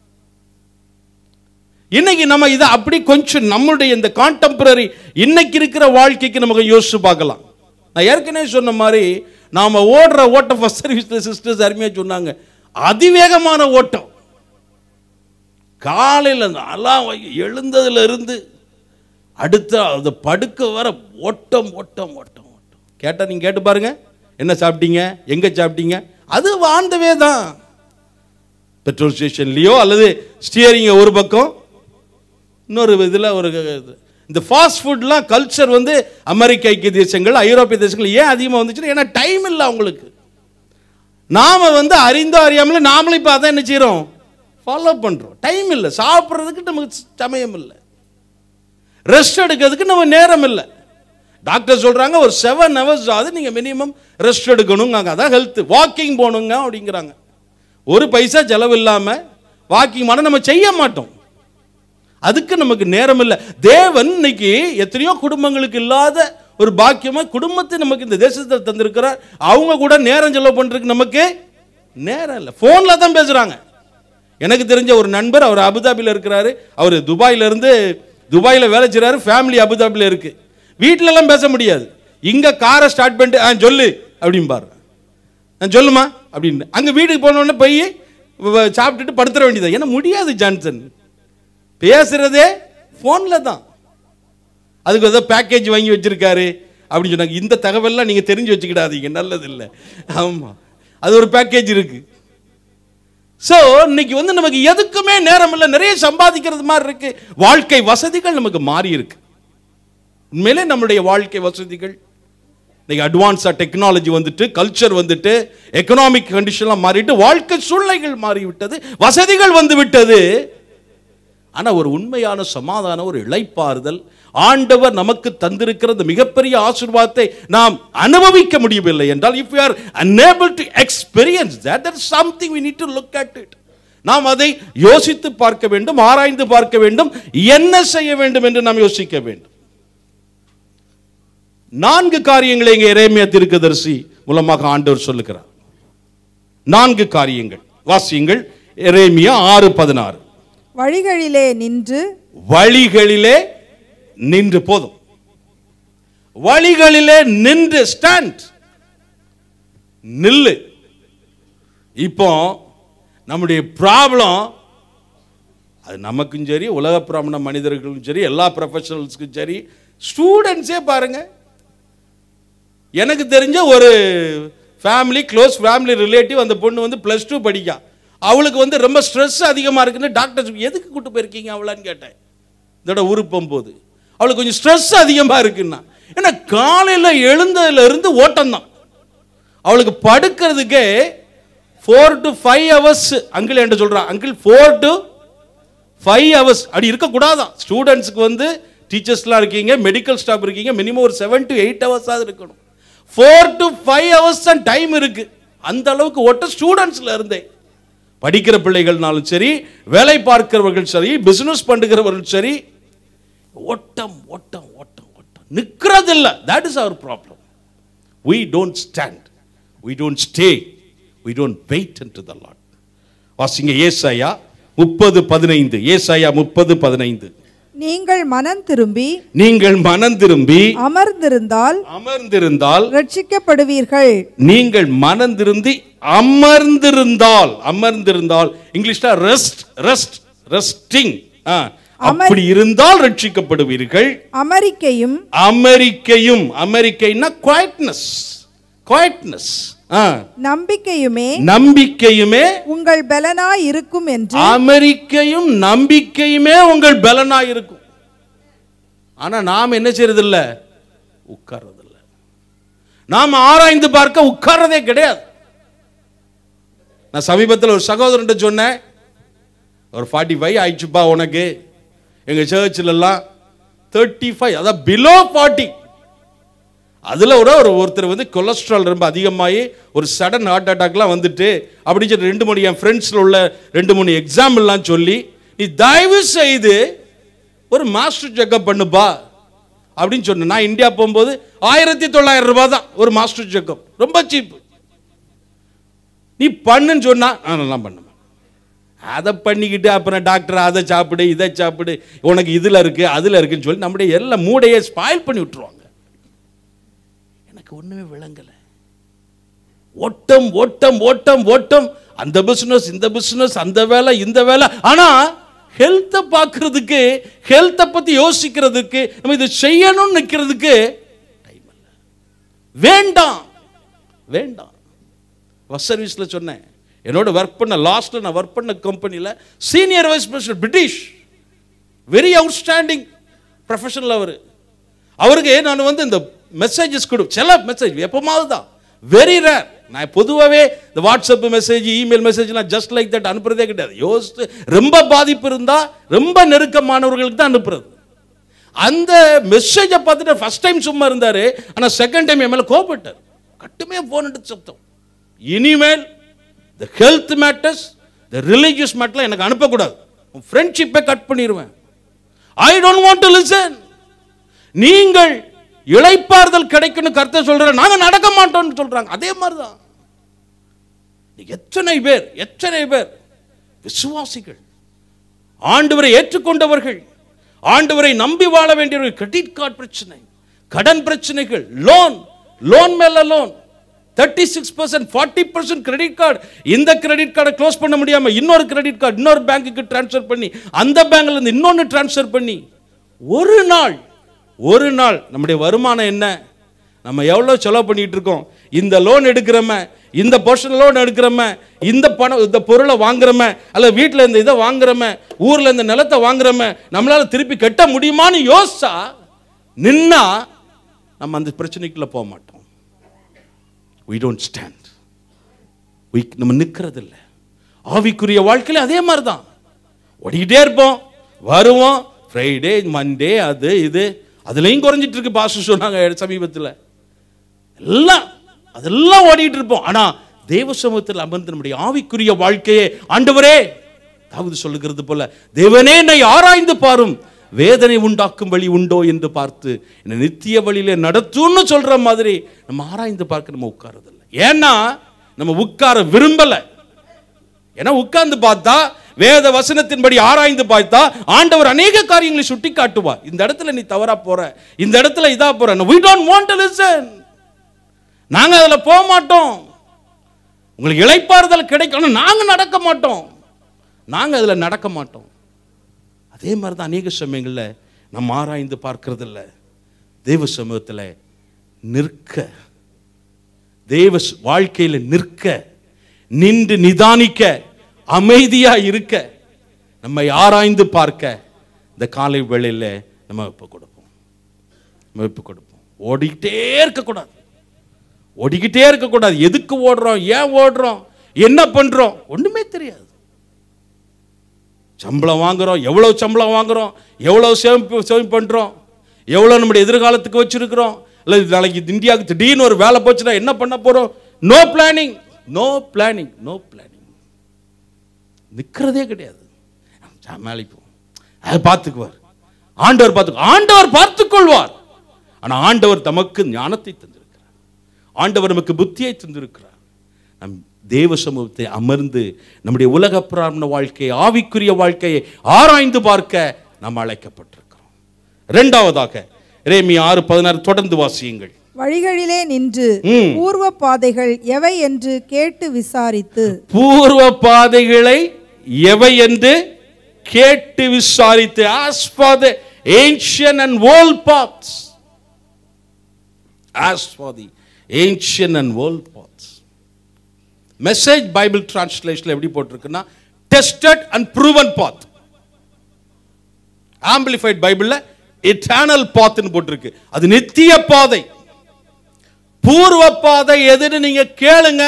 Speaker 5: இன்னைக்கு நம்ம இதை அப்படி கொஞ்சம் நம்மளுடைய இந்த கான்டெம்பரரி இன்னைக்கு இருக்கிற வாழ்க்கைக்கு நமக்கு யோசிச்சு பார்க்கலாம் நான் ஏற்கனவே சொன்ன மாதிரி நாம ஓடுற ஓட்டம் ஃபர்ஸ்ட் சர்வீஸ் சிஸ்டர்ஸ் அருமையா சொன்னாங்க அதிவேகமான ஓட்டம் காலையில் அந்த அலாம் எழுந்ததுல இருந்து அடுத்த அது படுக்க வர ஓட்டம் ஓட்டம் ஓட்டம் ஓட்டம் கேட்டால் நீங்கள் கேட்டு பாருங்க என்ன சாப்பிட்டீங்க எங்கே சாப்பிட்டீங்க அது வாழ்ந்தவே தான் பெட்ரோல் ஸ்டேஷன்லேயோ அல்லது ஸ்டியரிங்க ஒரு பக்கம் இன்னொரு இதில் ஒரு இது. இந்த ஃபாஸ்ட் ஃபுட்லாம் கல்ச்சர் வந்து அமெரிக்க ஐக்கிய தேசங்கள் ஐரோப்பிய தேசங்கள் ஏன் அதிகமாக வந்துச்சுன்னா ஏன்னா டைம் இல்லை அவங்களுக்கு நாம வந்து அறிந்தோ அறியாமலே நாமளும் இப்போ அதான் என்ன செய்கிறோம் ஃபாலோ பண்ணுறோம் டைம் இல்லை சாப்பிட்றதுக்கு நமக்கு சமயம் இல்லை ரெஸ்ட் எடுக்கிறதுக்கு நம்ம நேரம் இல்லை டாக்டர் சொல்றாங்க ஒரு செவன் ஹவர்ஸ் ஆகுது நீங்க மினிமம் ரெஸ்ட் எடுக்கணுங்க அதான் ஹெல்த் வாக்கிங் போகணுங்க அப்படிங்கிறாங்க ஒரு பைசா செலவு இல்லாம வாக்கிங் பண்ண நம்ம செய்ய மாட்டோம் அதுக்கு நமக்கு நேரம் இல்லை தேவன் இன்னைக்கு எத்தனையோ குடும்பங்களுக்கு இல்லாத ஒரு பாக்கியமா குடும்பத்தை நமக்கு இந்த தேசத்தில் தந்திருக்கிறார் அவங்க கூட நேரம் செலவு பண்றதுக்கு நமக்கு நேரம் இல்லை ஃபோன்ல தான் பேசுறாங்க எனக்கு தெரிஞ்ச ஒரு நண்பர் அவர் அபுதாபியில் இருக்கிறாரு அவர் துபாயில இருந்து துபாயில் வேலை செய்றாரு ஃபேமிலி அபுதாபியில் இருக்கு வீட்ல எல்லாம் பேச முடியாது இங்க காரை ஸ்டார்ட் பண்ணிட்டு ஆ சொல்லு அப்படிம்பாரு நான் சொல்லுமா அப்படின்னு அங்க வீட்டுக்கு போன உடனே போய் வ- சாப்பிட்டுட்டு படுத்துற வேண்டியது ஏன்னா முடியாது ஜான்சன் பேசுறதே ஃபோனில் தான் அதுக்கு ஏதோ பேக்கேஜ் வாங்கி வச்சிருக்காரு அப்படின்னு சொன்னாங்க இந்த தகவல்லாம் நீங்க தெரிஞ்சு வச்சுக்கிடாதீங்க நல்லது இல்லை ஆமா அது ஒரு பேக்கேஜ் இருக்கு ஸோ இன்னைக்கு வந்து நமக்கு எதுக்குமே நேரம் இல்லை நிறைய சம்பாதிக்கிறது மாதிரி இருக்கு வாழ்க்கை வசதிகள் நமக்கு மாறி இருக்கு உண்மையிலே நம்முடைய வாழ்க்கை வசதிகள் இன்னைக்கு அட்வான்ஸாக டெக்னாலஜி வந்துட்டு கல்ச்சர் வந்துட்டு எக்கனாமிக் கண்டிஷன்லாம் மாறிட்டு வாழ்க்கை சூழ்நிலைகள் மாறிவிட்டது வசதிகள் வந்து விட்டது ஆனா ஒரு உண்மையான சமாதான ஒரு இளைப்பாறுதல் ஆண்டவர் நமக்கு தந்திருக்கிற இந்த மிகப்பெரிய ஆசீர்வாதத்தை நாம் அனுபவிக்க முடியவில்லை என்றால் if you are unable to experience that there is something we need to look at it நாம் அதை யோசித்து பார்க்க வேண்டும் ஆராய்ந்து பார்க்க வேண்டும் என்ன செய்ய வேண்டும் என்று நாம் யோசிக்க வேண்டும் நான்கு காரியங்களை இங்கே எரேமியா தீர்க்கதரிசி மூலமாக ஆண்டவர் சொல்லுகிறார் நான்கு காரியங்கள் வாசியுங்கள் எரேமியா ஆறு பதினாறு
Speaker 6: வழிகளிலே நின்று
Speaker 5: வழிகளிலே நின்று போதும் வழிகளிலே நின்று ஸ்டாண்ட் நில்லு இப்போ நம்முடைய ப்ராப்ளம் அது நமக்கும் சரி உலக பிராமண மனிதர்களுக்கும் சரி எல்லா ப்ரொஃபஷனல்ஸ்க்கும் சரி ஸ்டூடெண்ட்ஸே பாருங்க எனக்கு தெரிஞ்ச ஒரு ஃபேமிலி க்ளோஸ் ஃபேமிலி ரிலேட்டிவ் அந்த பொண்ணு வந்து ப்ளஸ் டூ படிக்கா அவளுக்கு வந்து ரொம்ப ஸ்ட்ரெஸ் அதிகமாக இருக்குன்னு டாக்டர் எதுக்கு கூட்டு போயிருக்கீங்க அவளான்னு கேட்டேன் இதோட உருப்பம் போது அவளுக்கு கொஞ்சம் ஸ்ட்ரெஸ் அதிகமாக இருக்குன்னா ஏன்னா காலையில் எழுந்ததுல இருந்து ஓட்டம் தான் அவளுக்கு படுக்கிறதுக்கே four to five hours uncle என்கிட்ட சொல்கிறான் uncle four to five hours அப்படி இருக்கக்கூடாதான் ஸ்டூடெண்ட்ஸுக்கு வந்து டீச்சர்ஸ்லாம் இருக்கீங்க மெடிக்கல் ஸ்டாஃப் இருக்கீங்க மினிமம் ஒரு செவன் டு எயிட் ஹவர்ஸாவது இருக்கணும் ஃபோர் டு ஃபைவ் ஹவர்ஸ் தான் டைம் இருக்கு அந்த அளவுக்கு ஓட்ட ஸ்டூடெண்ட்ஸ்ல இருந்தே படிக்கிற பிள்ளைகள்னாலும் சரி வேலை பார்க்கிறவர்கள் சரி பிசினஸ் பண்ணுகிறவர்கள் சரி ஓட்டம் ஓட்டம் ஓட்டம் ஓட்டம் நிற்கிறது இல்லை that is our problem we don't stand we don't stay we don't wait unto the lord வாசிங்க ஏசாயா முப்பது பதினைந்து ஏசாயா முப்பது பதினைந்து
Speaker 6: நீங்கள் மனம் திரும்பி
Speaker 5: நீங்கள் மனம் திரும்பி
Speaker 6: அமர்ந்திருந்தால்
Speaker 5: அமர்ந்திருந்தால்
Speaker 6: ரட்சிக்கப்படுவீர்கள்
Speaker 5: நீங்கள் மனம் திருந்தி அமர்ந்திருந்தால் அமர்ந்திருந்தால் இங்கிலீஷ்ல ரெஸ்ட் ரெஸ்ட் ரெஸ்டிங் அப்படி இருந்தால் ரட்சிக்கப்படுவீர்கள்
Speaker 6: அமெரிக்கையும்
Speaker 5: அமெரிக்கையும் அமெரிக்கைன்னா குவாய்ட்னஸ் குவாய்ட்னஸ்
Speaker 6: நம்பிக்கையுமே
Speaker 5: நம்பிக்கையுமே
Speaker 6: உங்கள் பலனாய் இருக்கும் என்று
Speaker 5: அமெரிக்கையும் நம்பிக்கையுமே உங்கள் பலனா இருக்கும் ஆனா நாம் என்ன செய்யறதில்ல உட்கார்றதில்ல நாம் ஆராய்ந்து பார்க்க உட்கார்றதே கிடையாது நான் சமீபத்தில் ஒரு சகோதரன்ட்ட சொன்னேன் ஒரு ஃபார்ட்டி ஃபைவ் ஆயிடுச்சுப்பா உனக்கு எங்க சர்ச்சில் எல்லாம் தேர்ட்டி ஃபைவ் அதான் பிலோ ஃபார்ட்டி அதில் கூட ஒரு ஒருத்தர் வந்து கொலஸ்ட்ரால் ரொம்ப அதிகமாகி ஒரு சடன் ஹார்ட் அட்டாக்லாம் வந்துட்டு அப்படின்னு சொல்லி ரெண்டு மூணு என் ஃப்ரெண்ட்ஸில் உள்ள ரெண்டு மூணு எக்ஸாம்பிள்லாம் சொல்லி நீ தயவு செய்து ஒரு மாஸ்டர் செக்கப் பண்ணுப்பா அப்படின்னு சொன்னேன் நான் இந்தியா போகும்போது ஆயிரத்தி தொள்ளாயிரம் ரூபாய் தான் ஒரு மாஸ்டர் செக்கப் ரொம்ப சீப்பு நீ பண்ணுன்னு சொன்னா நான் நல்லா பண்ணுவேன் அதை பண்ணிக்கிட்டு அப்புறம் டாக்டர் அதை சாப்பிடு இதை சாப்பிடு உனக்கு இதில் இருக்கு அதில் இருக்குன்னு சொல்லி நம்முடைய எல்லா மூடையை ஸ்பாயில் பண்ணி விட்டுருவாங்க எனக்கு ஒண்ணுமே விளங்கல ஓட்டம் ஓட்டம் ஓட்டம் ஓட்டம் அந்த பிசினஸ் இந்த பிசினஸ் அந்த வேலை இந்த வேலை ஆனா ஹெல்த்தை பார்க்கறதுக்கு ஹெல்த்தை பத்தி யோசிக்கிறதுக்கு நம்ம இதை செய்யணும்னு நிற்கிறதுக்கு டைம் இல்லை வேண்டாம் வேண்டாம் பஸ் சர்வீஸில் சொன்னேன் என்னோட ஒர்க் பண்ண லாஸ்ட்டில் நான் ஒர்க் பண்ண கம்பெனியில் senior vice president British very outstanding professional அவர் அவருக்கு நான் வந்து இந்த மெசேஜஸ் கொடு சில மெசேஜ் எப்பமாவது தான் வெரி ரேர் நான் பொதுவாகவே இந்த வாட்ஸ்அப் மெசேஜ் இமெயில் மெசேஜ்லாம் ஜஸ்ட் லைக் தட் அனுப்புறதே கிடையாது யோசித்து ரொம்ப பாதிப்பு இருந்தால் ரொம்ப நெருக்கமானவர்களுக்கு தான் அனுப்புறது அந்த மெசேஜை பார்த்துட்டு ஃபர்ஸ்ட் டைம் சும்மா இருந்தார் ஆனால் செகண்ட் டைம் என் மேலே கோபப்பட்டார் கட்டுமே ஃபோன் எடுத்து சத்தம் இனிமேல் the health matters the religious மேட்டர்லாம் எனக்கு அனுப்பக்கூடாது உன் ஃப்ரெண்ட்ஷிப்பை கட் பண்ணிடுவேன் I don't want to listen நீங்கள் இளைப்பாறுதல் கிடைக்கும்னு கருத்தை சொல்ற நாங்க நடக்க மாட்டோம்னு சொல்றாங்க அதே மாதிரி தான் எத்தனை பேர் எத்தனை பேர் விசுவாசிகள் ஆண்டவரை ஏற்றுக்கொண்டவர்கள் ஆண்டவரை நம்பி வாழ வேண்டியவர்கள் கிரெடிட் கார்டு பிரச்சனை கடன் பிரச்சனைகள் லோன் லோன் மேல loan thirty six percent forty percent credit card இந்த கிரெடிட் கார்டை க்ளோஸ் பண்ண முடியாம இன்னொரு கிரெடிட் கார்டு இன்னொரு பேங்க்குக்கு ட்ரான்ஸ்ஃபர் பண்ணி அந்த பேங்க்ல இருந்து இன்னொன்று ட்ரான்ஸ்ஃபர் பண்ணி ஒரு நாள் ஒரு நாள் நம்முடைய வருமானம் என்ன நம்ம எவ்வளோ செலவு பண்ணிட்டு இருக்கோம் இந்த லோன் எடுக்கிறோம இந்த போர்ஷன் லோன் எடுக்கிறோம இந்த பணம் இந்த பொருளை வாங்குறோம அல்ல வீட்டில் இந்த இதை வாங்குறோம ஊரில் இந்த நிலத்தை வாங்குறோம நம்மளால திருப்பி கட்ட முடியுமான்னு யோசிச்சா நின்னா நம்ம அந்த பிரச்சனைக்குள்ள போக மாட்டோம் we don't stand we நம்ம நிற்கிறது இல்லை ஆவிக்குரிய வாழ்க்கையில அதே மாதிரி தான் ஓடிக்கிட்டே இருப்போம் வருவோம் ஃப்ரைடே மண்டே அது இது அதுலேயும் குறைஞ்சிட்டு இருக்கு பாஸ்டர் சொன்னாங்க சமீபத்தில் எல்லாம் அதெல்லாம் ஓடிட்டு இருப்போம் ஆனா தேவ சமூகத்தில் அமர்ந்து நம்முடைய ஆவிக்குரிய வாழ்க்கையே ஆண்டவரே தாவீது சொல்லுகிறது போல தேவனே என்னை ஆராய்ந்து பாரும் வேதனை உண்டாக்கும் வழி உண்டோ என்று பார்த்து என்னை நித்திய வழியில நடத்தும்னு சொல்ற மாதிரி நம்ம ஆராய்ந்து பார்க்க நம்ம உட்காரதில்லை ஏன்னா நம்ம உட்கார விரும்பல ஏன்னா உட்கார்ந்து பார்த்தா வேத வசனத்தின்படி ஆராய்ந்து பார்த்தா ஆண்டவர் அநேக காரியங்களை சுட்டி காட்டுவார் இந்த இடத்துல நீ தவறா போற இந்த இடத்துல இதா போற we don't want to listen நாங்க அதுல போக மாட்டோம் உங்களுக்கு இளைப்பாறுதல் கிடைக்கணும் நாங்க நடக்க மாட்டோம் நாங்க அதுல நடக்க மாட்டோம் அதே மாதிரி தான் அநேக சமயங்கள்ல நம்ம ஆராய்ந்து பார்க்கறது இல்ல தேவ சமூகத்துல நிற்க தேவ ஸ்- வாழ்க்கையில நிற்க நின்று நிதானிக்க அமைதியா இருக்க நம்மை ஆராய்ந்து பார்க்க இந்த காலை வேளையில நம்ம ஒப்பு கொடுப்போம் நம்ம ஒப்பு கொடுப்போம் ஓடிக்கிட்டே இருக்கக்கூடாது ஓடிக்கிட்டே இருக்கக்கூடாது எதுக்கு ஓடுறோம் ஏன் ஓடுறோம் என்ன பண்றோம் ஒண்ணுமே தெரியாது சம்பளம் வாங்குறோம் எவ்வளவு சம்பளம் வாங்குறோம் எவ்வளவு சேமிப்பு சேமிப்பு பண்றோம் எவ்வளவு நம்முடைய எதிர்காலத்துக்கு வச்சிருக்கிறோம் இல்லை நாளைக்கு இந்தியாவுக்கு திடீர்னு ஒரு வேலை போச்சுன்னா என்ன பண்ண போறோம் no planning no planning no planning நிற்கிறதே கிடையாது சமாளிப்போம் அதை பார்த்துக்குவார் ஆண்டவர் பார்த்து ஆண்டவர் பார்த்துக்கொள்வார் ஆனா ஆண்டவர் தமக்கு ஞானத்தை தந்திருக்கிறார் ஆண்டவர் நமக்கு புத்தியை தந்திருக்கிறார் நம் தேவ சமூகத்தை அமர்ந்து நம்முடைய உலக பிராமண வாழ்க்கையை ஆவிக்குரிய வாழ்க்கையை ஆராய்ந்து பார்க்க நாம் அழைக்கப்பட்டிருக்கிறோம் இரண்டாவதாக ரேமி ஆறு பதினாறு தொடர்ந்து வாசியுங்கள்
Speaker 6: வழிகளிலே நின்று
Speaker 5: ம்.
Speaker 6: பூர்வ பாதைகள் எவை என்று கேட்டு விசாரித்து
Speaker 5: பூர்வ பாதைகளை எவை என்று கேட்டு விசாரித்து as for the ancient and old paths as for the ancient and old paths message Bible டிரான்ஸ்லேஷன்ல எப்படி போட்டிருக்குன்னா tested and proven path amplified பைபிள்ல இட்டர்னல் பாத்னு போட்டிருக்கு அது நித்திய பாதை பூர்வ பாதை எதுன்னு நீங்க கேளுங்க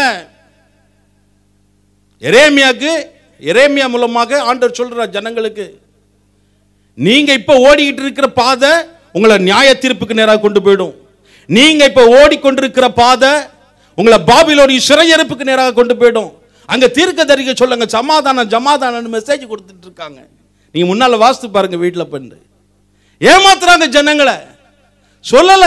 Speaker 5: எரேமியாக்கு எரேமியா மூலமாக ஆண்டவர் சொல்ற ஜனங்களுக்கு நீங்க இப்ப ஓடிக்கிட்டு இருக்கிற பாதை உங்களை நியாய தீர்ப்புக்கு நேராக கொண்டு போயிடும் நீங்க இப்ப ஓடிக்கொண்டிருக்கிற பாதை உங்களை பாபிலோடைய சிறையறுப்புக்கு நேராக கொண்டு போயிடும் அங்க தீர்க்க தரிக்க சொல்லுங்க சமாதானம் சமாதானம் மெசேஜ் கொடுத்துட்டு இருக்காங்க நீங்க முன்னால வாசித்து பாருங்க வீட்டுல பண்ணு ஏமாத்துறாங்க ஜனங்களை சொல்லல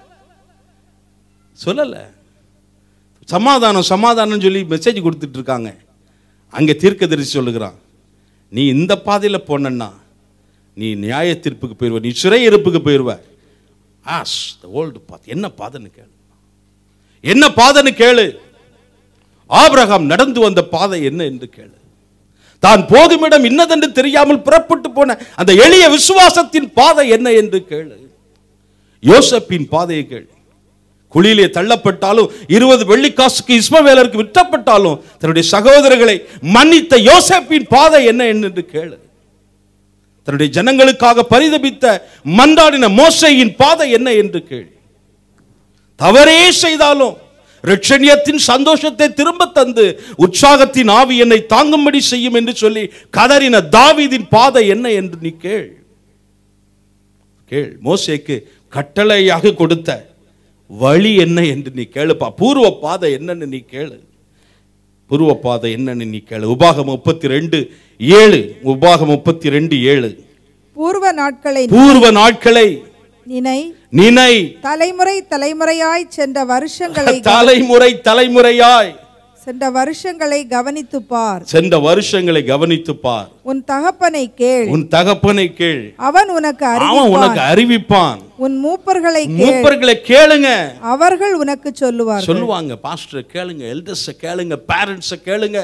Speaker 5: சொல்லல சமாதானம் சமாதானம் சொல்லி மெசேஜ் கொடுத்துட்டு இருக்காங்க அங்கே தீர்க்கதரிசி சொல்லுகிறான் நீ இந்த பாதையில் போனன்னா நீ நியாய தீர்ப்புக்கு போயிடுவ நீ சிறையிருப்புக்கு போயிடுவ ஆஸ் த ஓல்டு பாத் என்ன பாதைன்னு கேளு என்ன பாதைன்னு கேளு ஆபிரகாம் நடந்து வந்த பாதை என்ன என்று கேளு தான் போகுமிடம் இன்னதென்று தெரியாமல் புறப்பட்டு போன அந்த எளிய விசுவாசத்தின் பாதை என்ன என்று கேளு யோசப்பின் பாதையை கேளு குழியிலே தள்ளப்பட்டாலும் இருபது வெள்ளிக்காசுக்கு இஸ்மவேலருக்கு விற்றப்பட்டாலும் தன்னுடைய சகோதரர்களை மன்னித்த யோசேப்பின் பாதை என்ன என்று கேளு தன்னுடைய ஜனங்களுக்காக பரிதபித்த மன்றாடின மோசையின் பாதை என்ன என்று கேள் தவறே செய்தாலும் ரட்சணியத்தின் சந்தோஷத்தை திரும்ப தந்து உற்சாகத்தின் ஆவி என்னை தாங்கும்படி செய்யும் என்று சொல்லி கதறின தாவீதின் பாதை என்ன என்று நீ கேள் கேள் மோசேக்கு கட்டளையாக கொடுத்த வழி என்ன என்று நீ கேளுப்பா பூர்வ பாதை என்னன்னு நீ கேளு பூர்வ பாதை என்னன்னு நீ கேளு உபாகம் முப்பத்தி ரெண்டு ஏழு உபாகம் முப்பத்தி ரெண்டு ஏழு
Speaker 6: பூர்வ நாட்களை
Speaker 5: பூர்வ நாட்களை
Speaker 6: நினை
Speaker 5: நினை
Speaker 6: தலைமுறை தலைமுறையாய் சென்ற வருஷங்களை
Speaker 5: தலைமுறை தலைமுறையாய்
Speaker 6: சென்ற வருஷங்களை கவனித்துப் பார்
Speaker 5: சென்ற வருஷங்களை கவனித்து பார்
Speaker 6: உன் தகப்பனை கேள்
Speaker 5: உன் தகப்பனை கேள்
Speaker 6: அவன் உனக்கு
Speaker 5: அவன் உனக்கு
Speaker 6: அறிவிப்பான்
Speaker 5: அறிவிப்பான்
Speaker 6: உன் மூப்பர்களை கேள்
Speaker 5: மூப்பர்களை கேளுங்க
Speaker 6: அவர்கள் உனக்கு சொல்லுவார்கள்
Speaker 5: சொல்லுவாங்க பாஸ்டர் கேளுங்க எல்டர்ஸ் கேளுங்க பேரண்ட்ஸை கேளுங்க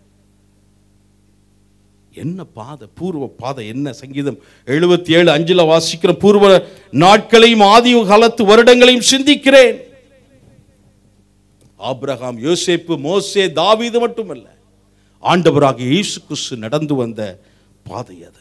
Speaker 5: என்ன பாதை பூர்வ பாதை என்ன சங்கீதம் எழுபத்தி ஏழு அஞ்சுல வாசிக்கிற பூர்வ நாட்களையும் ஆதி காலத்து வருடங்களையும் சிந்திக்கிறேன் ஆபிரகாம் யோசேப்பு மோசே தாவீது மட்டுமல்ல ஆண்டவராக இயேசு கிறிஸ்து நடந்து வந்த பாதை அது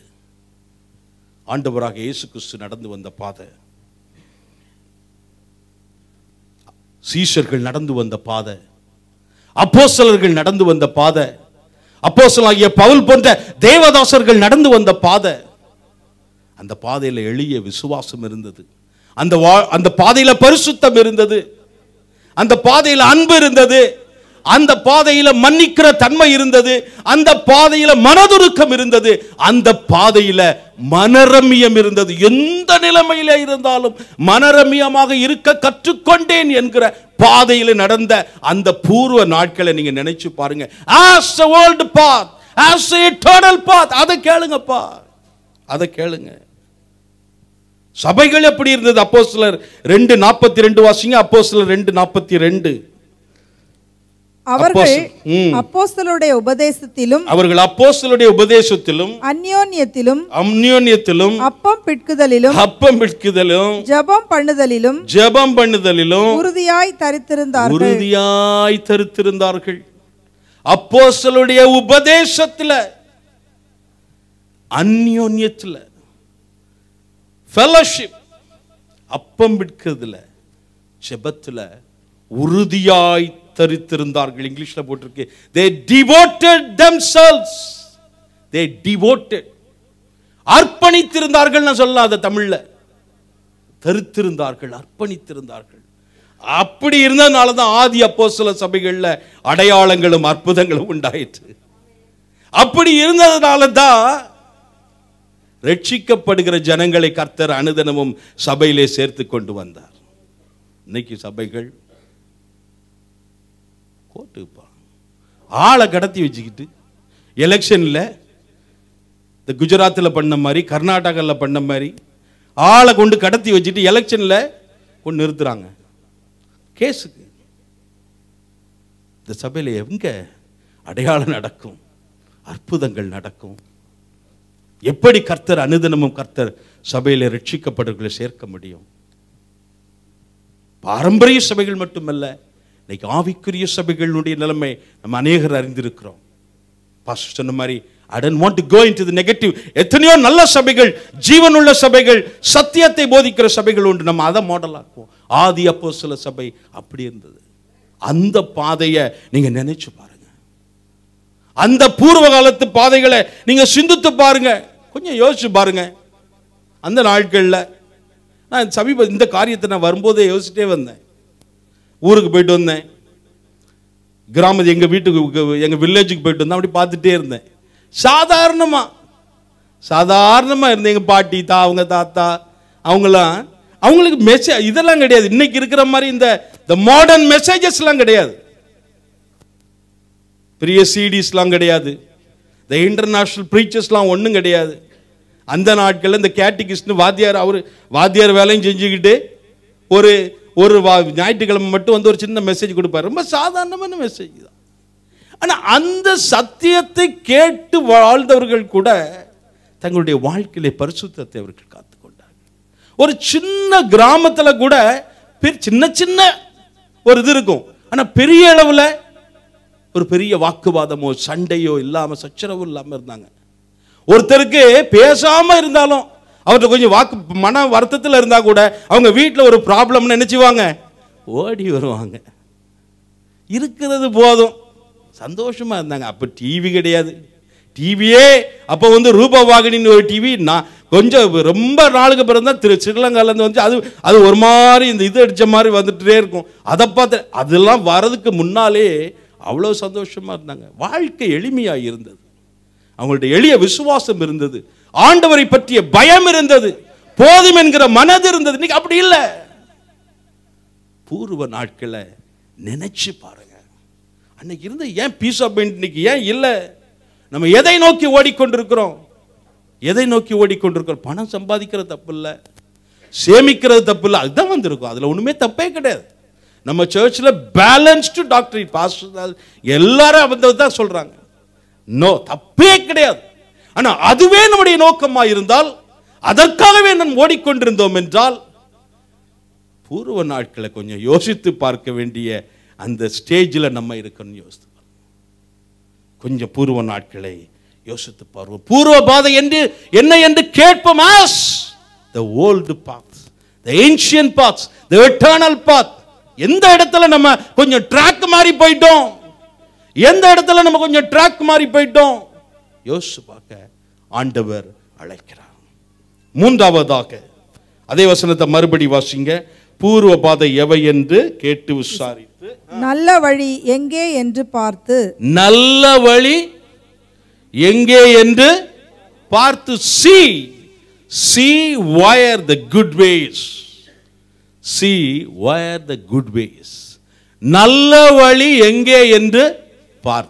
Speaker 5: ஆண்டவராக இயேசு கிறிஸ்து நடந்து வந்த பாதை சீஷர்கள் நடந்து வந்த பாதை அப்போஸ்தலர்கள் நடந்து வந்த பாதை அப்போஸ்தலனாகிய பவுல் போன்ற தேவதாசர்கள் நடந்து வந்த பாதை அந்த பாதையில எளிய விசுவாசம் இருந்தது அந்த வா- அந்த பாதையில பரிசுத்தம் இருந்தது அந்த பாதையில அன்பு இருந்தது அந்த பாதையில மன்னிக்கிற தன்மை இருந்தது அந்த பாதையில மனதுருக்கம் இருந்தது அந்த பாதையில மனரமியம் இருந்தது எந்த நிலைமையில இருந்தாலும் மனரமியமாக இருக்க கற்றுக்கொண்டேன் என்கிற பாதையில நடந்த அந்த பூர்வ நாட்களை நீங்க நினைச்சு பாருங்க as a world path as a eternal path அதை கேளுங்கப்பா அதை கேளுங்க சபைகள் எப்படி இருந்தது அப்போஸ்தலர் ரெண்டு நாற்பத்தி ரெண்டு வாசிங்க அப்போஸ்தலர் ரெண்டு நாற்பத்தி ரெண்டு
Speaker 6: அவர்கள்
Speaker 5: அப்போஸ்தல- ம்.
Speaker 6: அப்போஸ்தலருடைய உபதேசத்திலும்
Speaker 5: அவர்கள் அப்போஸ்தலருடைய உபதேசத்திலும்
Speaker 6: அந்யோன்யத்திலும்
Speaker 5: அந்யோன்யத்திலும்
Speaker 6: அப்பம் பிட்குதலிலும்
Speaker 5: அப்பம் விற்குதலும்
Speaker 6: ஜெபம் பண்ணுதலிலும்
Speaker 5: ஜெபம் பண்ணுதலிலும்
Speaker 6: உறுதியாய் தரித்திருந்தார்கள்
Speaker 5: உறுதியாய் தரித்திருந்தார்கள் அப்போஸ்தலருடைய உபதேசத்துல அந்யோன்யத்துல ஃபெலோஷிப் அப்பம் விற்கிறதுல ஜெபத்துல உறுதியாய் தரித்திருந்தார்கள் இங்கிலீஷ்ல போட்டிருக்கு they devoted themselves they devoted அர்ப்பணித்திருந்தார்கள் நான் சொல்லலாம் அதை தமிழ்ல தரித்திருந்தார்கள் அர்ப்பணித்திருந்தார்கள் அப்படி இருந்ததுனால தான் ஆதி அப்போஸ்தல சபைகள்ல அடையாளங்களும் அற்புதங்களும் உண்டாயிற்று அப்படி இருந்ததுனால தான் ரட்சிக்கப்படுகிற ஜனங்களை கர்த்தர் அனுதினமும் சபையிலே சேர்த்து கொண்டு வந்தார் இன்னைக்கு சபைகள் கோட்டுப்பா ஆளை கடத்தி வச்சுக்கிட்டு எலெக்ஷன்ல இந்த குஜராத்தில் பண்ண மாதிரி கர்நாடகாவில் பண்ண மாதிரி ஆளை கொண்டு கடத்தி வச்சுட்டு எலெக்ஷன்ல கொண்டு நிறுத்துறாங்க கேஸுக்கு இந்த சபையில் எங்க அடையாளம் நடக்கும் அற்புதங்கள் நடக்கும் எப்படி கர்த்தர் அனுதினமும் கர்த்தர் சபையில் ரட்சிக்கப்படுகளை சேர்க்க முடியும் பாரம்பரிய சபைகள் மட்டுமல்ல இன்னைக்கு ஆவிக்குரிய சபைகளுடைய நிலைமை நம்ம அநேகர் அறிந்திருக்கிறோம் பாஸ்டர் சொன்ன மாதிரி I don't want to go into the negative எத்தனையோ நல்ல சபைகள் ஜீவனுள்ள சபைகள் சத்தியத்தை போதிக்கிற சபைகள் உண்டு நம்ம அதை மாடலாக்குவோம் ஆதி அப்போ சில சபை அப்படி இருந்தது அந்த பாதையை நீங்க நினைச்சு பாருங்க அந்த பூர்வ காலத்து பாதைகளை நீங்க சிந்தித்து பாருங்க கொஞ்சம் யோசிச்சு பாருங்க அந்த நாட்கள்ல நான் சமீப இந்த காரியத்தை நான் வரும்போதே யோசிச்சிட்டே வந்தேன் ஊருக்கு போயிட்டு வந்தேன் கிராமத்து எங்க வீட்டுக்கு எங்க வில்லேஜுக்கு போயிட்டு வந்தேன் அப்படி பார்த்துட்டே இருந்தேன் சாதாரணமா சாதாரணமா இருந்த எங்க பாட்டி தா அவங்க தாத்தா அவங்களாம் அவங்களுக்கு மெசேஜ் இதெல்லாம் கிடையாது இன்னைக்கு இருக்கிற மாதிரி இந்த இந்த மாடர்ன் மெசேஜஸ்லாம் கிடையாது பெரிய சிடிஸ்லாம் கிடையாது இந்த இன்டர்நேஷ்னல் ப்ரீச்சர்ஸ்லாம் ஒன்றும் கிடையாது அந்த நாட்களில் இந்த கேட்டிகிஸ்ட்னு வாத்தியார் அவர் வாத்தியார் வேலையும் செஞ்சுக்கிட்டு ஒரு ஒரு வா ஞாயிற்றுக்கிழமை மட்டும் வந்து ஒரு சின்ன மெசேஜ் கொடுப்பார் ரொம்ப சாதாரணமான மெசேஜ் தான் ஆனால் அந்த சத்தியத்தை கேட்டு வாழ்ந்தவர்கள் கூட தங்களுடைய வாழ்க்கையிலே பரிசுத்தத்தை அவர்கள் காத்துக்கொண்டார்கள் ஒரு சின்ன கிராமத்தில் கூட பெரிய- சின்ன சின்ன ஒரு இது இருக்கும் ஆனால் பெரிய அளவில் ஒரு பெரிய வாக்குவாதமோ சண்டையோ இல்லாம சச்சரவு இல்லாம இருந்தாங்க ஒருத்தருக்கு பேசாம இருந்தாலும் அவர்கிட்ட கொஞ்சம் வாக்கு மன வருத்தத்தில் இருந்தா கூட அவங்க வீட்டில் ஒரு ப்ராப்ளம்னு நினைச்சுவாங்க ஓடி வருவாங்க இருக்கிறது போதும் சந்தோஷமா இருந்தாங்க அப்ப டிவி கிடையாது டிவியே அப்போ வந்து ரூபவாகினின்னு ஒரு டிவி நான் கொஞ்சம் ரொம்ப நாளுக்கு பிறகு தான் திரு ஸ்ரீலங்காலேருந்து வந்து அது அது ஒரு மாதிரி இந்த இது அடிச்ச மாதிரி வந்துட்டே இருக்கும் அதை பார்த்து அதெல்லாம் வர்றதுக்கு முன்னாலே அவ்வளோ சந்தோஷமா இருந்தாங்க வாழ்க்கை எளிமையாக இருந்தது அவங்களுடைய எளிய விசுவாசம் இருந்தது ஆண்டவரை பற்றிய பயம் இருந்தது போதும் என்கிற மனது இருந்தது இன்னைக்கு அப்படி இல்லை பூர்வ நாட்களை நினைச்சு பாருங்க அன்னைக்கு இருந்த ஏன் பீஸ் ஆஃப் மைண்ட் இன்னைக்கு ஏன் இல்லை நம்ம எதை நோக்கி ஓடிக்கொண்டிருக்கிறோம் எதை நோக்கி ஓடிக்கொண்டிருக்கிறோம் பணம் சம்பாதிக்கிறது தப்பு இல்லை சேமிக்கிறது தப்பு இல்லை அதுதான் வந்திருக்கும் அதில் ஒன்றுமே தப்பே கிடையாது நம்ம சர்ச்சில் பேலன்ஸ்டு டாக்டர் பாஸ்டர் எல்லாரும் வந்து தான் சொல்கிறாங்க நோ தப்பே கிடையாது ஆனால் அதுவே நம்முடைய நோக்கமாக இருந்தால் அதற்காகவே நாம் ஓடிக்கொண்டிருந்தோம் என்றால் பூர்வ நாட்களை கொஞ்சம் யோசித்து பார்க்க வேண்டிய அந்த ஸ்டேஜில் நம்ம இருக்கணும்னு யோசித்து பாருங்க. கொஞ்சம் பூர்வ நாட்களை யோசித்து பார்வோம் பூர்வ பாதை என்று என்ன என்று கேட்போம் ask the old path the ancient paths the eternal path எந்த இடத்துல நம்ம கொஞ்சம் ட்ராக் மாறி போயிட்டோம் எந்த இடத்துல நம்ம கொஞ்சம் ட்ராக் மாறி போயிட்டோம் யோசிச்சு பார்க்க ஆண்டவர் அழைக்கிறார் மூன்றாவதாக அதே வசனத்தை மறுபடி வாசிங்க பூர்வ பாதை எவை என்று கேட்டு விசாரித்து
Speaker 6: நல்ல வழி எங்கே என்று பார்த்து
Speaker 5: நல்ல வழி எங்கே என்று பார்த்து see see where the good ways see where the good ways நல்ல வழி எங்கே என்று பார்த்து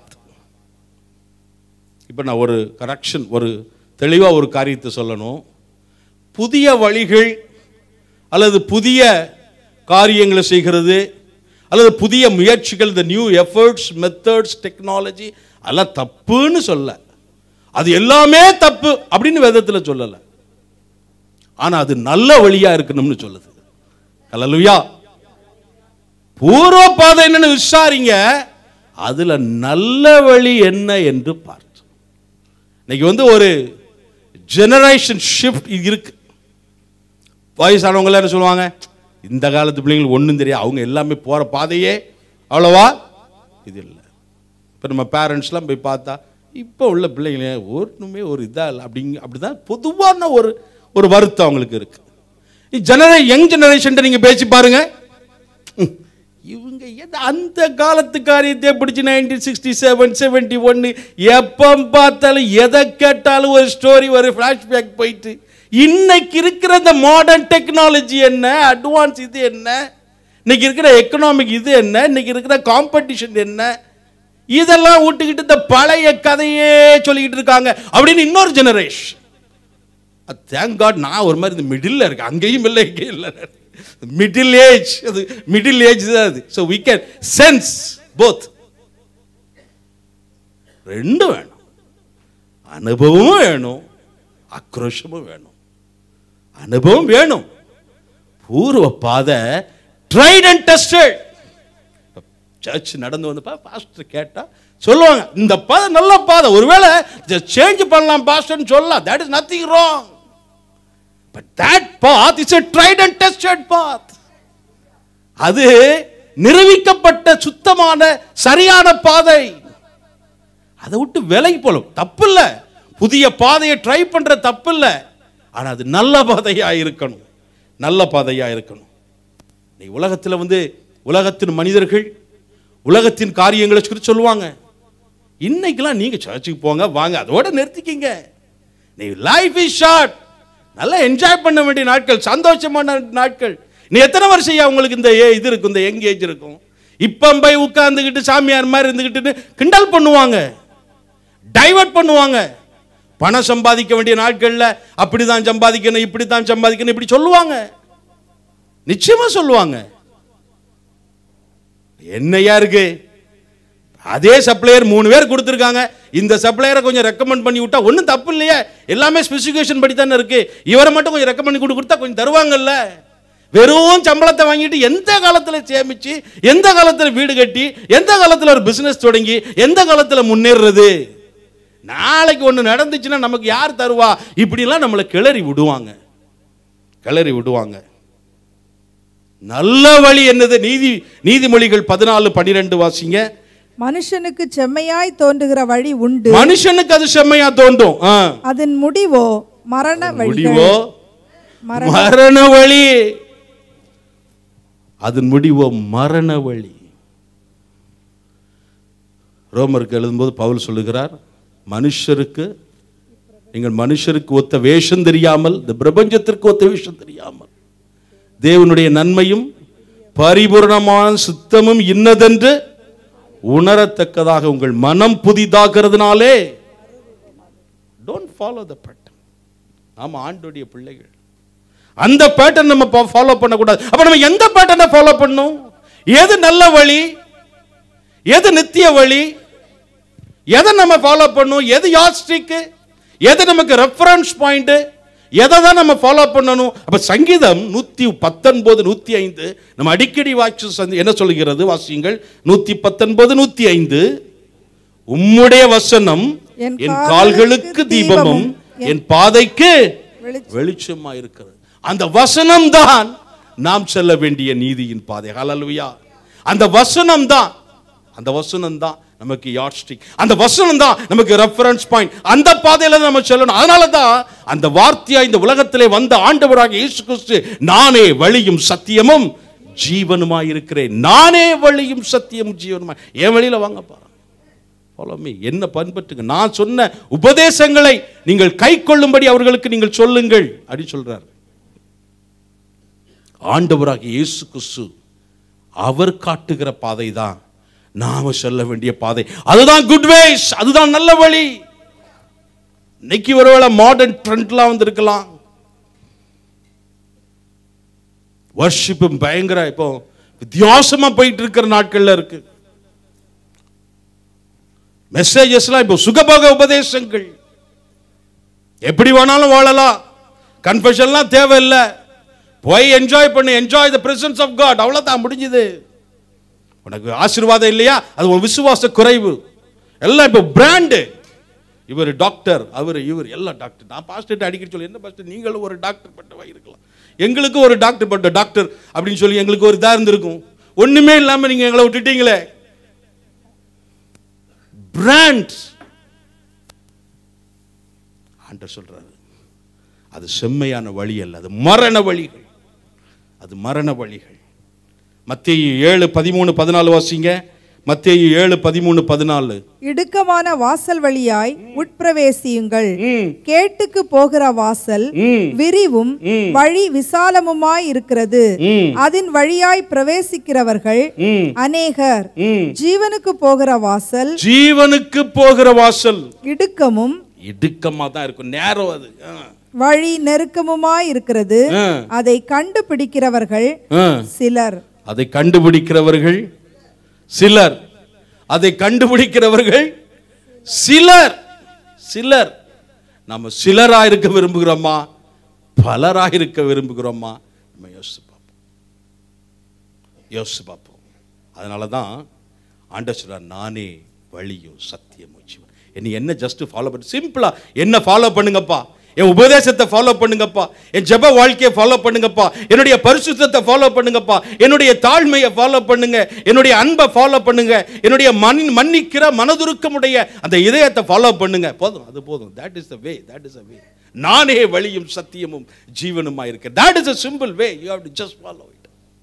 Speaker 5: இப்போ நான் ஒரு கரெக்ஷன் ஒரு தெளிவாக ஒரு காரியத்தை சொல்லணும் புதிய வழிகள் அல்லது புதிய காரியங்களை செய்கிறது அல்லது புதிய முயற்சிகள் இந்த நியூ எஃபர்ட்ஸ் மெத்தட்ஸ் டெக்னாலஜி அதெல்லாம் தப்புன்னு சொல்ல அது எல்லாமே தப்பு அப்படின்னு வேதத்தில் சொல்லலை ஆனால் அது நல்ல வழியா இருக்கணும்னு சொல்லுது அல்லலுயா பூர்வ பாதை என்னன்னு விசாரிங்க அதுல நல்ல வழி என்ன என்று பார்த்து இன்னைக்கு வந்து ஒரு ஜெனரேஷன் ஷிஃப்ட் இருக்கு வயசானவங்க என்ன சொல்லுவாங்க இந்த காலத்து பிள்ளைங்களுக்கு ஒன்றும் தெரியாது அவங்க எல்லாமே போகிற பாதையே அவ்வளவா இது இல்லை இப்போ நம்ம பேரண்ட்ஸ்லாம் போய் பார்த்தா இப்போ உள்ள பிள்ளைங்க ஒன்றுமே ஒரு இதாக இல்லை அப்படிங்க அப்படிதான் பொதுவான ஒரு ஒரு வருத்தம் அவங்களுக்கு இருக்கு ஜெனரே யங் ஜெனரேஷன் நீங்கள் பேசி பாருங்க ம், இவங்க எது அந்த காலத்து காரியத்தை பிடிச்சி நைன்டீன் சிக்ஸ்டி செவன் செவன்டி ஒன்று எப்போ பார்த்தாலும் எதை கேட்டாலும் ஒரு ஸ்டோரி ஒரு ஃப்ளாஷ்பேக் போயிட்டு இன்னைக்கு இருக்கிற இந்த மாடர்ன் டெக்னாலஜி என்ன அட்வான்ஸ் இது என்ன இன்னைக்கு இருக்கிற எக்கனாமிக் இது என்ன இன்னைக்கு இருக்கிற காம்படிஷன் என்ன இதெல்லாம் விட்டுக்கிட்டு இந்த பழைய கதையே சொல்லிக்கிட்டு இருக்காங்க அப்படின்னு இன்னொரு ஜெனரேஷன் தேங்க் காட் நான் ஒரு மாதிரி இந்த மிடில் இருக்கேன் அங்கேயும் இல்லை இங்கேயும் இல்லை மிடில் ஏஜ் அது மிடில் ஏஜ் தான் அது so we can sense both ரெண்டும் வேணும் அனுபவமும் வேணும் ஆக்ரோஷமும் வேணும் அனுபவம் வேணும் பூர்வ பாதை ட்ரைட் அண்ட் டெஸ்டட் சர்ச் நடந்து வந்தப்ப பாஸ்டர் கேட்டா சொல்லுவாங்க இந்த பாதை நல்ல பாதை ஒருவேளை சேஞ்ச் பண்ணலாம் பாஸ்டர்னு சொல்லலாம் that is nothing wrong but that path is a tried and tested path அது நிரூபிக்கப்பட்ட சுத்தமான சரியான பாதை அதை விட்டு விலகி போலும் தப்பு இல்ல புதிய பாதையை ட்ரை பண்ற தப்பு இல்ல ஆனா அது நல்ல பாதையா இருக்கணும் நல்ல பாதையா இருக்கணும் நீ உலகத்தில் வந்து உலகத்தின் மனிதர்கள் உலகத்தின் காரியங்களை குறித்து சொல்லுவாங்க இன்னைக்கெல்லாம் நீங்க சர்ச்சுக்கு போங்க வாங்க அதோட நிறுத்திக்கிங்க நீ லைஃப் இஸ் ஷார்ட் நல்லா என்ஜாய் பண்ண வேண்டிய நாட்கள் சந்தோஷமான நாட்கள் நீ எத்தனை வருஷம் உங்களுக்கு இந்த ஏ- இது இருக்கும் இந்த யங் ஏஜ் இருக்கும் இப்போ போய் உட்கார்ந்துக்கிட்டு சாமியார் மாதிரி இருந்துக்கிட்டு கிண்டல் பண்ணுவாங்க டைவர்ட் பண்ணுவாங்க பணம் சம்பாதிக்க வேண்டிய நாட்கள்ல அப்படிதான் சம்பாதிக்கணும் இப்படித்தான் சம்பாதிக்கணும் இப்படி சொல்லுவாங்க நிச்சயமா சொல்லுவாங்க என்னையா இருக்கு அதே சப்ளையர் மூணு பேர் கொடுத்துருக்காங்க இந்த சப்ளையரை கொஞ்சம் ரெக்கமெண்ட் பண்ணி விட்டா ஒன்றும் தப்பு இல்லையே எல்லாமே ஸ்பெசிஃபிகேஷன் படி தானே இருக்கு இவரை மட்டும் கொஞ்சம் ரெக்கமெண்ட் பண்ணி கொடு- கொடுத்தா கொஞ்சம் தருவாங்கல்ல வெறும் சம்பளத்தை வாங்கிட்டு எந்த காலத்துல சேமிச்சு எந்த காலத்துல வீடு கட்டி எந்த காலத்துல ஒரு பிசினஸ் தொடங்கி எந்த காலத்துல முன்னேறுறது நாளைக்கு ஒன்று நடந்துச்சுன்னா நமக்கு யார் தருவா இப்படிலாம் நம்மளை கிளறி விடுவாங்க கிளறி விடுவாங்க நல்ல வழி என்னது நீதி நீதிமொழிகள் பதினாலு பன்னிரெண்டு வாசிங்க
Speaker 6: மனுஷனுக்கு செம்மையாய் தோன்றுகிற வழி உண்டு
Speaker 5: மனுஷனுக்கு அது செம்மையா தோன்றும் ஆ.
Speaker 6: அதன் முடிவோ மரண
Speaker 5: முடிவோ
Speaker 6: வழிகள்
Speaker 5: மரண வழி அதன் முடிவோ மரண வழி ரோமருக்கு எழுதும்போது பவுல் சொல்லுகிறார் மனுஷருக்கு நீங்கள் மனுஷருக்கு ஒத்த வேஷம் தெரியாமல் இந்த பிரபஞ்சத்திற்கு ஒத்த வேஷம் தெரியாமல் தேவனுடைய நன்மையும் பரிபூரணமான சுத்தமும் இன்னதென்று உணரத்தக்கதாக உங்கள் மனம் புதிதாகிறதுனாலே டோன்ட் ஃபாலோ த பேட்டர்ன் நாம ஆண்டுடைய பிள்ளைகள் அந்த பேட்டர்ன் நம்ம ஃபாலோ பண்ணக்கூடாது அப்ப நம்ம எந்த பேட்டர்னை ஃபாலோ பண்ணணும் எது நல்ல வழி எது நித்திய வழி எதை நம்ம ஃபாலோ பண்ணணும் எது யாஸ்டிக்கு எது நமக்கு ரெஃபரன்ஸ் பாயிண்ட் எதை தான் நம்ம ஃபாலோ பண்ணணும் அப்ப சங்கீதம் நூத்தி பத்தொன்பது நூத்தி ஐந்து நம்ம அடிக்கடி வாட்சி சந்தி- என்ன சொல்கிறது வாசியுங்கள் நூத்தி பத்தொன்பது நூத்தி ஐந்து உம்முடைய வசனம்
Speaker 6: என்
Speaker 5: என்
Speaker 6: கால்களுக்கு
Speaker 5: கால்களுக்கு தீபமும்
Speaker 6: தீபமும்,
Speaker 5: என் பாதைக்கு
Speaker 6: வெளிச்சம்.
Speaker 5: வெளிச்சமா இருக்கிறது அந்த வசனம் தான் நாம் செல்ல வேண்டிய நீதியின் பாதை ஹalleluya அந்த வசனம் தான் அந்த வசனம் தான் நமக்கு யாட்ஸ்டிக் அந்த வசனம் தான் நமக்கு ரெஃபரன்ஸ் பாயிண்ட் அந்த பாதையில தான் நம்ம செல்லணும் அதனால தான் அந்த வார்த்தையா இந்த உலகத்திலே வந்த ஆண்டவராக இயேசு கிறிஸ்து நானே வழியும் சத்தியமும் ஜீவனுமாய் இருக்கிறேன் நானே வழியும் சத்தியமும் ஜீவனுமாய் என் வழியில வாங்கப்பா ஃபாலோ மீ என்ன பண்பட்டுங்க நான் சொன்ன உபதேசங்களை நீங்கள் கை கொள்ளும்படி அவர்களுக்கு நீங்கள் சொல்லுங்கள் அப்படி சொல்றார் ஆண்டவராகிய இயேசு கிறிஸ்து அவர் காட்டுகிற பாதை தான் நாம செல்ல வேண்டிய பாதை அதுதான் குட் வேஸ் அதுதான் நல்ல வழி இன்னைக்கு ஒருவேளை மாடர்ன் ட்ரெண்ட்லாம் வந்திருக்கலாம் வர்ஷிப்பு பயங்கர இப்போ வித்தியாசமா போயிட்டு இருக்கிற நாட்கள்ல இருக்கு மெசேஜஸ்லாம் இப்போ சுகபோக உபதேசங்கள் எப்படி வேணாலும் வாழலாம் கன்ஃபெஷன்லாம் தேவையில்லை போய் என்ஜாய் பண்ணு enjoy the presence of God அவ்வளோதான் முடிஞ்சுது உனக்கு ஆசீர்வாதம் இல்லையா அது உன் விசுவாச குறைவு எல்லாம் இப்போ பிராண்டு இவர் டாக்டர் அவர் இவர் எல்லாம் டாக்டர் நான் பாஸ்டர் அடிக்கடி சொல்லி என்ன பாஸ்டர் நீங்களும் ஒரு டாக்டர் பட்டவா இருக்கலாம் எங்களுக்கு ஒரு டாக்டர் பட்ட டாக்டர் அப்படின்னு சொல்லி எங்களுக்கு ஒரு இதாக இருந்திருக்கும் ஒண்ணுமே இல்லாம நீங்க எங்களை விட்டுட்டீங்களே பிராண்ட் ஆண்டர் சொல்றாரு அது செம்மையான வழி அல்ல அது மரண வழிகள் அது மரண வழிகள் மத்தேயு ஏழு பதிமூணு பதினாலு வாசிங்க மத்தேயு ஏழு பதிமூணு பதினாலு
Speaker 6: இடுக்கமான வாசல் வழியாய் உட்பிரவேசியுங்கள்
Speaker 5: ம்.
Speaker 6: கேட்டுக்கு போகிற வாசல்
Speaker 5: ம்.
Speaker 6: விரிவும் வழி விசாலமுமாய் இருக்கிறது
Speaker 5: ம்.
Speaker 6: அதன் வழியாய் பிரவேசிக்கிறவர்கள்
Speaker 5: ம்.
Speaker 6: அநேகர்
Speaker 5: ம்.
Speaker 6: ஜீவனுக்கு போகிற வாசல்
Speaker 5: ஜீவனுக்கு போகிற வாசல்
Speaker 6: இடுக்கமும்
Speaker 5: இடுக்கமா தான் இருக்கும் நேரம் அது ஆ.
Speaker 6: வழி நெருக்கமுமாய் இருக்கிறது
Speaker 5: ஆ.
Speaker 6: அதை கண்டுபிடிக்கிறவர்கள்
Speaker 5: ஆ.
Speaker 6: சிலர்
Speaker 5: அதை கண்டுபிடிக்கிறவர்கள் சிலர் அதை கண்டுபிடிக்கிறவர்கள் சிலர் சிலர் நம்ம சிலரா இருக்க விரும்புகிறோமா பலரா இருக்க விரும்புகிறோமா நம்ம யோசிச்சு பார்ப்போம் யோசிச்சு பார்ப்போம் அதனால தான் ஆண்டவர் சொல்றார் நானே வழியும் சத்தியமும் ஜீவன் என்னை என்ன ஜஸ்ட் ஃபாலோ பண்ணு சிம்பிளா என்ன ஃபாலோ பண்ணுங்கப்பா என் உபதேசத்தை ஃபாலோ பண்ணுங்கப்பா என் ஜெப வாழ்க்கையை ஃபாலோ பண்ணுங்கப்பா என்னுடைய பரிசுத்தத்தை ஃபாலோ பண்ணுங்கப்பா என்னுடைய தாழ்மையை ஃபாலோ பண்ணுங்க என்னுடைய அன்பை ஃபாலோ பண்ணுங்க என்னுடைய மன் மன்னிக்கிற மனதுருக்கமுடைய அந்த இதயத்தை ஃபாலோ பண்ணுங்க போதும் அது போதும் that is the way that is the way நானே வழியும் சத்தியமும் ஜீவனுமா இருக்கேன் that is a simple way you have to just follow it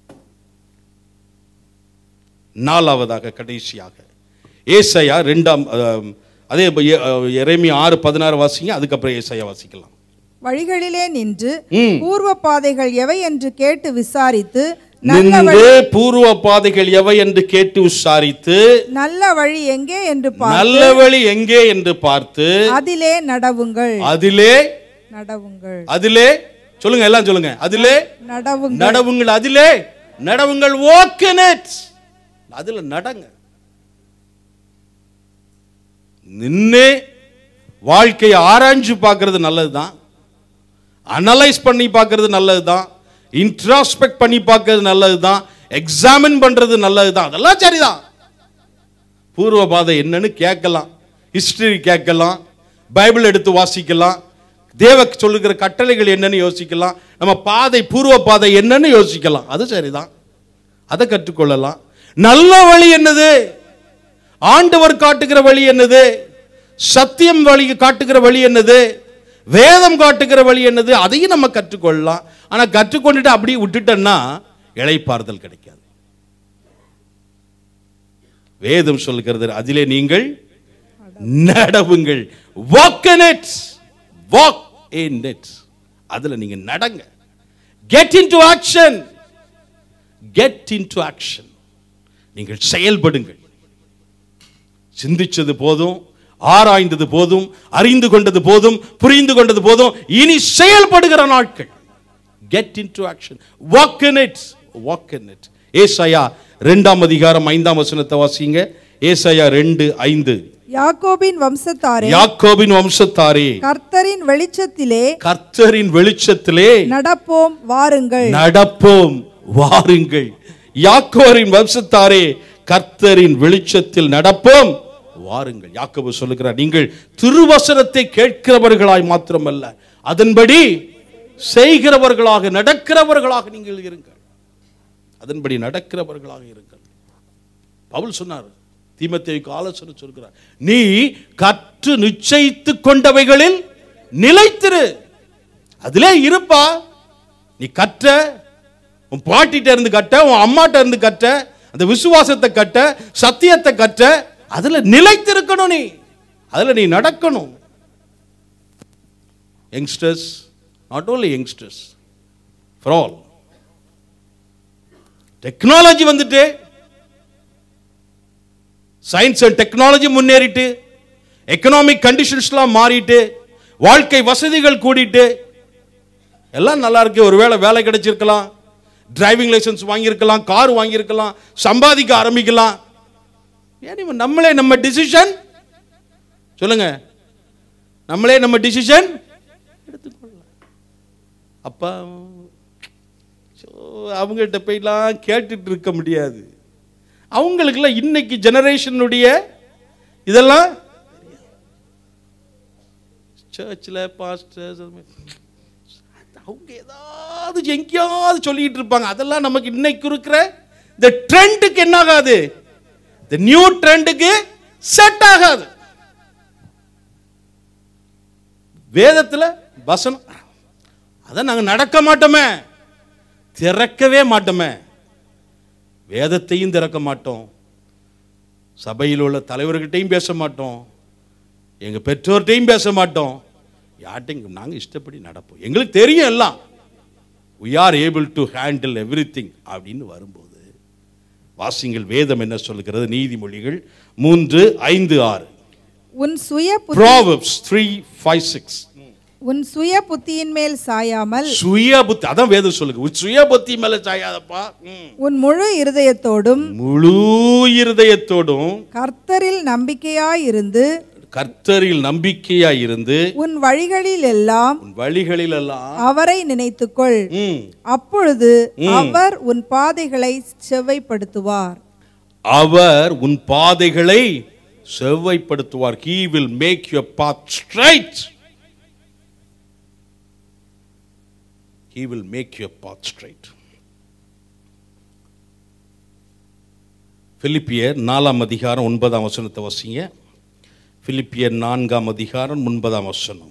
Speaker 5: நாலாவதாக கடைசியாக ஏசையா ரெண்டாம் அஹ், அதே இறைமி ஆறு பதினாறு வாசிங்க அதுக்கப்புறம் ஏசையா வாசிக்கலாம்
Speaker 6: வழிகளிலே நின்று
Speaker 5: ம்.
Speaker 6: பூர்வ பாதைகள் எவை என்று கேட்டு விசாரித்து நல்ல
Speaker 5: நின்று
Speaker 6: வழி
Speaker 5: பூர்வ பாதைகள் எவை என்று கேட்டு விசாரித்து
Speaker 6: நல்ல வழி எங்கே என்று பார்
Speaker 5: நல்ல வழி எங்கே என்று பார்த்து
Speaker 6: அதிலே நடவுங்கள்
Speaker 5: அதிலே
Speaker 6: நடவுங்கள்
Speaker 5: அதிலே சொல்லுங்க எல்லாம் சொல்லுங்க அதிலே
Speaker 6: நடவுங்கள்
Speaker 5: நடவுங்கள் அதிலே நடவுங்கள் walk in it அதுல நடங்க நின்று வாழ்க்கையை ஆராய்ஞ்சு பார்க்கிறது நல்லதுதான் அனலைஸ் பண்ணி பார்க்கிறது நல்லதுதான் இன்ட்ராஸ்பெக்ட் பண்ணி பார்க்கிறது நல்லதுதான் எக்ஸாமின் பண்றது நல்லதுதான் அதெல்லாம் சரிதான் பூர்வ பாதை என்னன்னு கேட்கலாம் ஹிஸ்டரி கேட்கலாம் பைபிள் எடுத்து வாசிக்கலாம் தேவ சொல்லுகிற கட்டளைகள் என்னன்னு யோசிக்கலாம் நம்ம பாதை பூர்வ பாதை என்னன்னு யோசிக்கலாம் அது சரிதான் அதை கற்றுக்கொள்ளலாம் நல்ல வழி என்னது ஆண்டவர் காட்டுகிற வழி என்னது சத்தியம் வழி காட்டுகிற வழி என்னது வேதம் காட்டுகிற வழி என்னது அதையும் நம்ம கற்றுக்கொள்ளலாம் ஆனா கற்றுக்கொண்டுட்டு அப்படியே விட்டுட்டோம்னா இளைப்பாறுதல் கிடைக்காது வேதம் சொல்கிறது அதிலே நீங்கள் நடவுங்கள் walk in it walk in it அதுல நீங்க நடங்க get into action get into action நீங்கள் செயல்படுங்கள் சிந்திச்சது போதும் ஆராய்ந்தது போதும் அறிந்து கொண்டது போதும் புரிந்து கொண்டது போதும் இனி செயல்படுகிற நாட்கள் get into action walk in it walk in it ஏசாயா ரெண்டாம் அதிகாரம் ஐந்தாம் வசனத்தை வாசிங்க ஏசாயா ரெண்டு ஐந்து
Speaker 6: யாக்கோபின் வம்சத்தாரே
Speaker 5: யாக்கோபின் வம்சத்தாரே
Speaker 6: கர்த்தரின் வெளிச்சத்திலே
Speaker 5: கர்த்தரின் வெளிச்சத்திலே
Speaker 6: நடப்போம் வாருங்கள்
Speaker 5: நடப்போம் வாருங்கள் யாக்கோரின் வம்சத்தாரே கர்த்தரின் வெளிச்சத்தில் நடப்போம் வாருங்கள் யாக்கோபு சொல்லுகிறார் நீங்கள் திருவசனத்தை கேட்கிறவர்களாய் மாத்திரமல்ல அதன்படி செய்கிறவர்களாக நடக்கிறவர்களாக நீங்கள் இருங்கள் அதன்படி நடக்கிறவர்களாக இருங்கள் பவுல் சொன்னார் தீமத்தேயுக்கு ஆலோசனை சொல்கிறார் நீ கற்று நிச்சயித்து கொண்டவைகளில் நிலைத்திரு அதிலே இருப்பா நீ கற்ற உன் பாட்டிட்ட இருந்து கட்ட உன் அம்மாட்ட இருந்து கற்ற அந்த விசுவாசத்தை கட்ட சத்தியத்தை கற்ற அதுல நிலைத்திருக்கணும் நீ அதுல நீ நடக்கணும் youngsters not only youngsters for all technology வந்துட்டு சயின்ஸ் அண்ட் டெக்னாலஜி முன்னேறிட்டு எக்கனாமிக் கண்டிஷன்ஸ்லாம் மாறிட்டு வாழ்க்கை வசதிகள் கூடிட்டு எல்லாம் நல்லா இருக்கு ஒருவேளை வேலை கிடைச்சிருக்கலாம் டிரைவிங் லைசன்ஸ் வாங்கியிருக்கலாம் கார் வாங்கியிருக்கலாம் சம்பாதிக்க ஆரம்பிக்கலாம் ஏன் இவன் நம்மளே நம்ம டிசிஷன் சொல்லுங்க நம்மளே நம்ம டிசிஷன் எடுத்துக்கொள்ளலாம் அப்பா ஸோ அவங்கள்ட்ட போய்லாம் கேட்டுட்டு இருக்க முடியாது அவங்களுக்கெல்லாம் இன்னைக்கு ஜெனரேஷனுடைய இதெல்லாம் சர்ச்சில் பாஸ்டர்ஸ் அவங்க ஏதாவது எங்கேயாவது சொல்லிட்டு இருப்பாங்க அதெல்லாம் நமக்கு இன்னைக்கு இருக்கிற இந்த ட்ரெண்டுக்கு என்ன ஆகாது இந்த நியூ ட்ரெண்டுக்கு செட் ஆகாது வேதத்தில் வசனம் அதை நாங்கள் நடக்க மாட்டோமே திறக்கவே மாட்டோமே வேதத்தையும் திறக்க மாட்டோம் சபையில் உள்ள தலைவர்கிட்டையும் பேச மாட்டோம் எங்கள் பெற்றோர்கிட்டையும் பேச மாட்டோம் யார்ட்டையும் நாங்கள் இஷ்டப்படி நடப்போம் எங்களுக்கு தெரியும் எல்லாம் we are able to handle everything அப்படின்னு வரும்போது வாசிங்கள் வேதம் என்ன சொல்கிறது நீதிமொழிகள் மூன்று ஐந்து ஆறு
Speaker 6: உன் சுய புத்தி
Speaker 5: ப்ராவப்ஸ் த்ரீ ஃபைவ் சிக்ஸ்
Speaker 6: உன் சுய புத்தியின் மேல் சாயாமல்
Speaker 5: சுய புத்தி அதான் வேதம் சொல்லுங்க உன் சுய புத்தி மேல சாயாதப்பா ம்.
Speaker 6: உன் முழு இருதயத்தோடும்
Speaker 5: முழு இருதயத்தோடும்
Speaker 6: கர்த்தரில் நம்பிக்கையாயிருந்து
Speaker 5: கர்த்தரில் நம்பிக்கையாய் இருந்து
Speaker 6: உன் வழிகளில் எல்லாம்
Speaker 5: உன் வழிகளில் எல்லாம்
Speaker 6: அவரை நினைத்துக்கொள்
Speaker 5: ம்,
Speaker 6: அப்பொழுது அவர் உன் பாதைகளை செவ்வைப்படுத்துவார்
Speaker 5: அவர் உன் பாதைகளை செவ்வைப்படுத்துவார் he will make your path straight he will make your path straight பிலிப்பியர் நாலாம் அதிகாரம் ஒன்பதாம் வசனத்தை வசிங்க பிலிப்பியர் நான்காம் அதிகாரம் ஒன்பதாம் வசனம்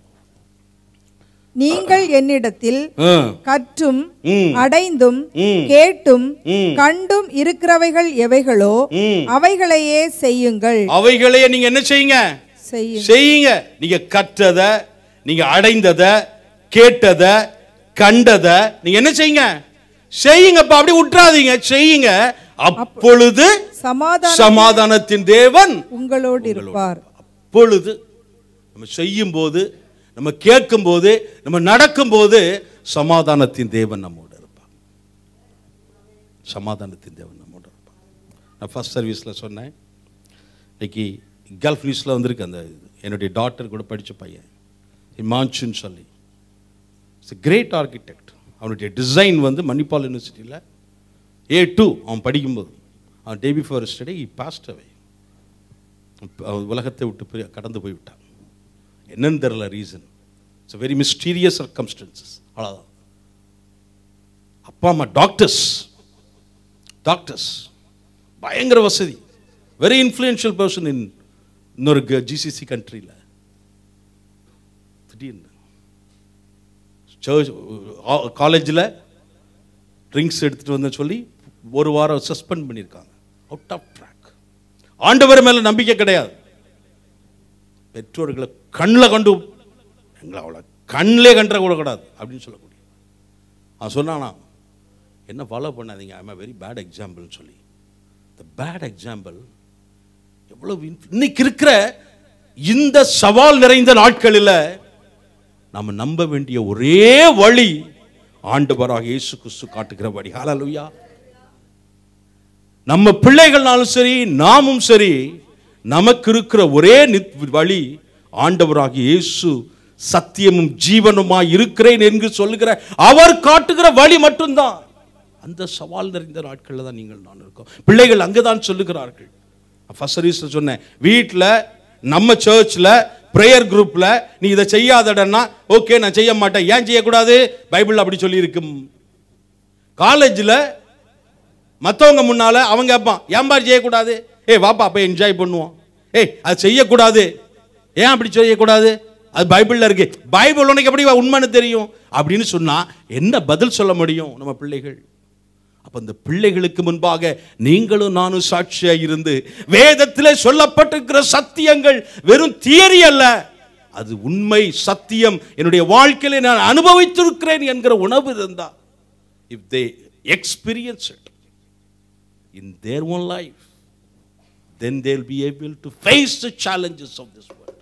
Speaker 6: நீங்கள் என்னிடத்தில்
Speaker 5: ஆ,
Speaker 6: கற்றும்
Speaker 5: ம்,
Speaker 6: அடைந்தும்
Speaker 5: ம்.
Speaker 6: கேட்டும்
Speaker 5: ம்.
Speaker 6: கண்டும் இருக்கிறவைகள் எவைகளோ
Speaker 5: ம்.
Speaker 6: அவைகளையே செய்யுங்கள்
Speaker 5: அவைகளையே நீங்க என்ன செய்யுங்க
Speaker 6: செய்யுங்கள்
Speaker 5: செய்யுங்க நீங்க கற்றத நீங்க அடைந்தத கேட்டத கண்டத நீங்க என்ன செய்யுங்க செய்யுங்கப்பா அப்படி விட்டுறாதீங்க செய்யுங்க அப்பொழுது
Speaker 6: சமாதானம்
Speaker 5: சமாதானத்தின் தேவன்
Speaker 6: உங்களோடு இருப்பார்
Speaker 5: அப்பொழுது நம்ம செய்யும் போது நம்ம கேட்கும் போது நம்ம நடக்கும் போது சமாதானத்தின் தேவன் நம்மோடு இருப்பார் சமாதானத்தின் தேவன் நம்மோடு இருப்பார் நான் ஃபர்ஸ்ட் சர்வீஸில் சொன்னேன் இன்னைக்கு கல்ஃப் நியூஸில் வந்திருக்கு அந்த இது. என்னுடைய டாட்டர் கூட படித்த பையன் இமான்சுன்னு சொல்லி இட்ஸ் கிரேட் ஆர்கிடெக்ட் அவனுடைய டிசைன் வந்து மணிப்பால் யூனிவர்சிட்டியில் ஏ டூ அவன் படிக்கும்போது அவன் day before study passed away அவன் உலகத்தை விட்டு போய் கடந்து போய் விட்டான் என்னன்னு தெரில reason it's very mysterious circumstances அவ்வளோதான் அப்பா அம்மா டாக்டர்ஸ் டாக்டர்ஸ் பயங்கர வசதி வெரி இன்ஃப்ளூயன்ஷியல் பர்சன் இன் இன்னொரு ஜிசிசி கண்ட்ரியில் திடீர்னு சர்ச் காலேஜில் ட்ரிங்க்ஸ் எடுத்துகிட்டு வந்தேன்னு சொல்லி ஒரு வாரம் சஸ்பெண்ட் பண்ணியிருக்காங்க அவுட் ஆஃப் ட்ராக் ஆண்டவர் மேலே நம்பிக்கை கிடையாது பெற்றோர்களை கண்ணில் கண்டு எங்களை அவளை கண்ணிலே கண்ட கூட கூடாது அப்படின்னு சொல்லக்கூடிய அவன் சொன்னானா என்ன ஃபாலோ பண்ணாதீங்க ஐ வெரி பேட் எக்ஸாம்பிள்னு சொல்லி த பேட் எக்ஸாம்பிள் எவ்வளவு inf- இன்னைக்கு இருக்கிற இந்த சவால் நிறைந்த நாட்களில் நாம் நம்ப வேண்டிய ஒரே வழி ஆண்டவராக இயேசு கிறிஸ்து காட்டுகிற வழி ஹalleluya நம்ம பிள்ளைகள்னாலும் சரி நாமும் சரி நமக்கு இருக்கிற ஒரே நித் வழி ஆண்டவராகிய இயேசு சத்தியமும் ஜீவனுமாய் இருக்கிறேன் என்று சொல்லுகிற அவர் காட்டுகிற வழி மட்டும்தான் அந்த சவால் நிறைந்த நாட்களில் தான் நீங்கள் நான் இருக்கோம் பிள்ளைகள் அங்கே தான் சொல்லுகிறார்கள் ஃபர்ஸ்ட் சர்வீஸில் சொன்னேன் வீட்டில் நம்ம சர்ச்சில் ப்ரேயர் குரூப்பில் நீ இதை செய்யாதடன்னா ஓகே நான் செய்ய மாட்டேன் ஏன் செய்யக்கூடாது பைபிள் அப்படி சொல்லியிருக்கும் காலேஜில் மற்றவங்க முன்னால அவன் கேட்பான் ஏன் பாரு செய்யக்கூடாது ஏய் வாப்பா போய் என்ஜாய் பண்ணுவோம் ஏய் அது செய்யக்கூடாது ஏன் அப்படி செய்யக்கூடாது அது பைபிளில் இருக்கு பைபிள் உனக்கு எப்படி உண்மைன்னு தெரியும் அப்படின்னு சொன்னா என்ன பதில் சொல்ல முடியும் நம்ம பிள்ளைகள் அப்ப இந்த பிள்ளைகளுக்கு முன்பாக நீங்களும் நானும் சாட்சியா இருந்து வேதத்திலே சொல்லப்பட்டிருக்கிற சத்தியங்கள் வெறும் தியரி அல்ல அது உண்மை சத்தியம் என்னுடைய வாழ்க்கையில நான் அனுபவித்திருக்கிறேன் என்கிற உணவு இருந்தா if they experience it in their own life then they'll be able to face the challenges of this world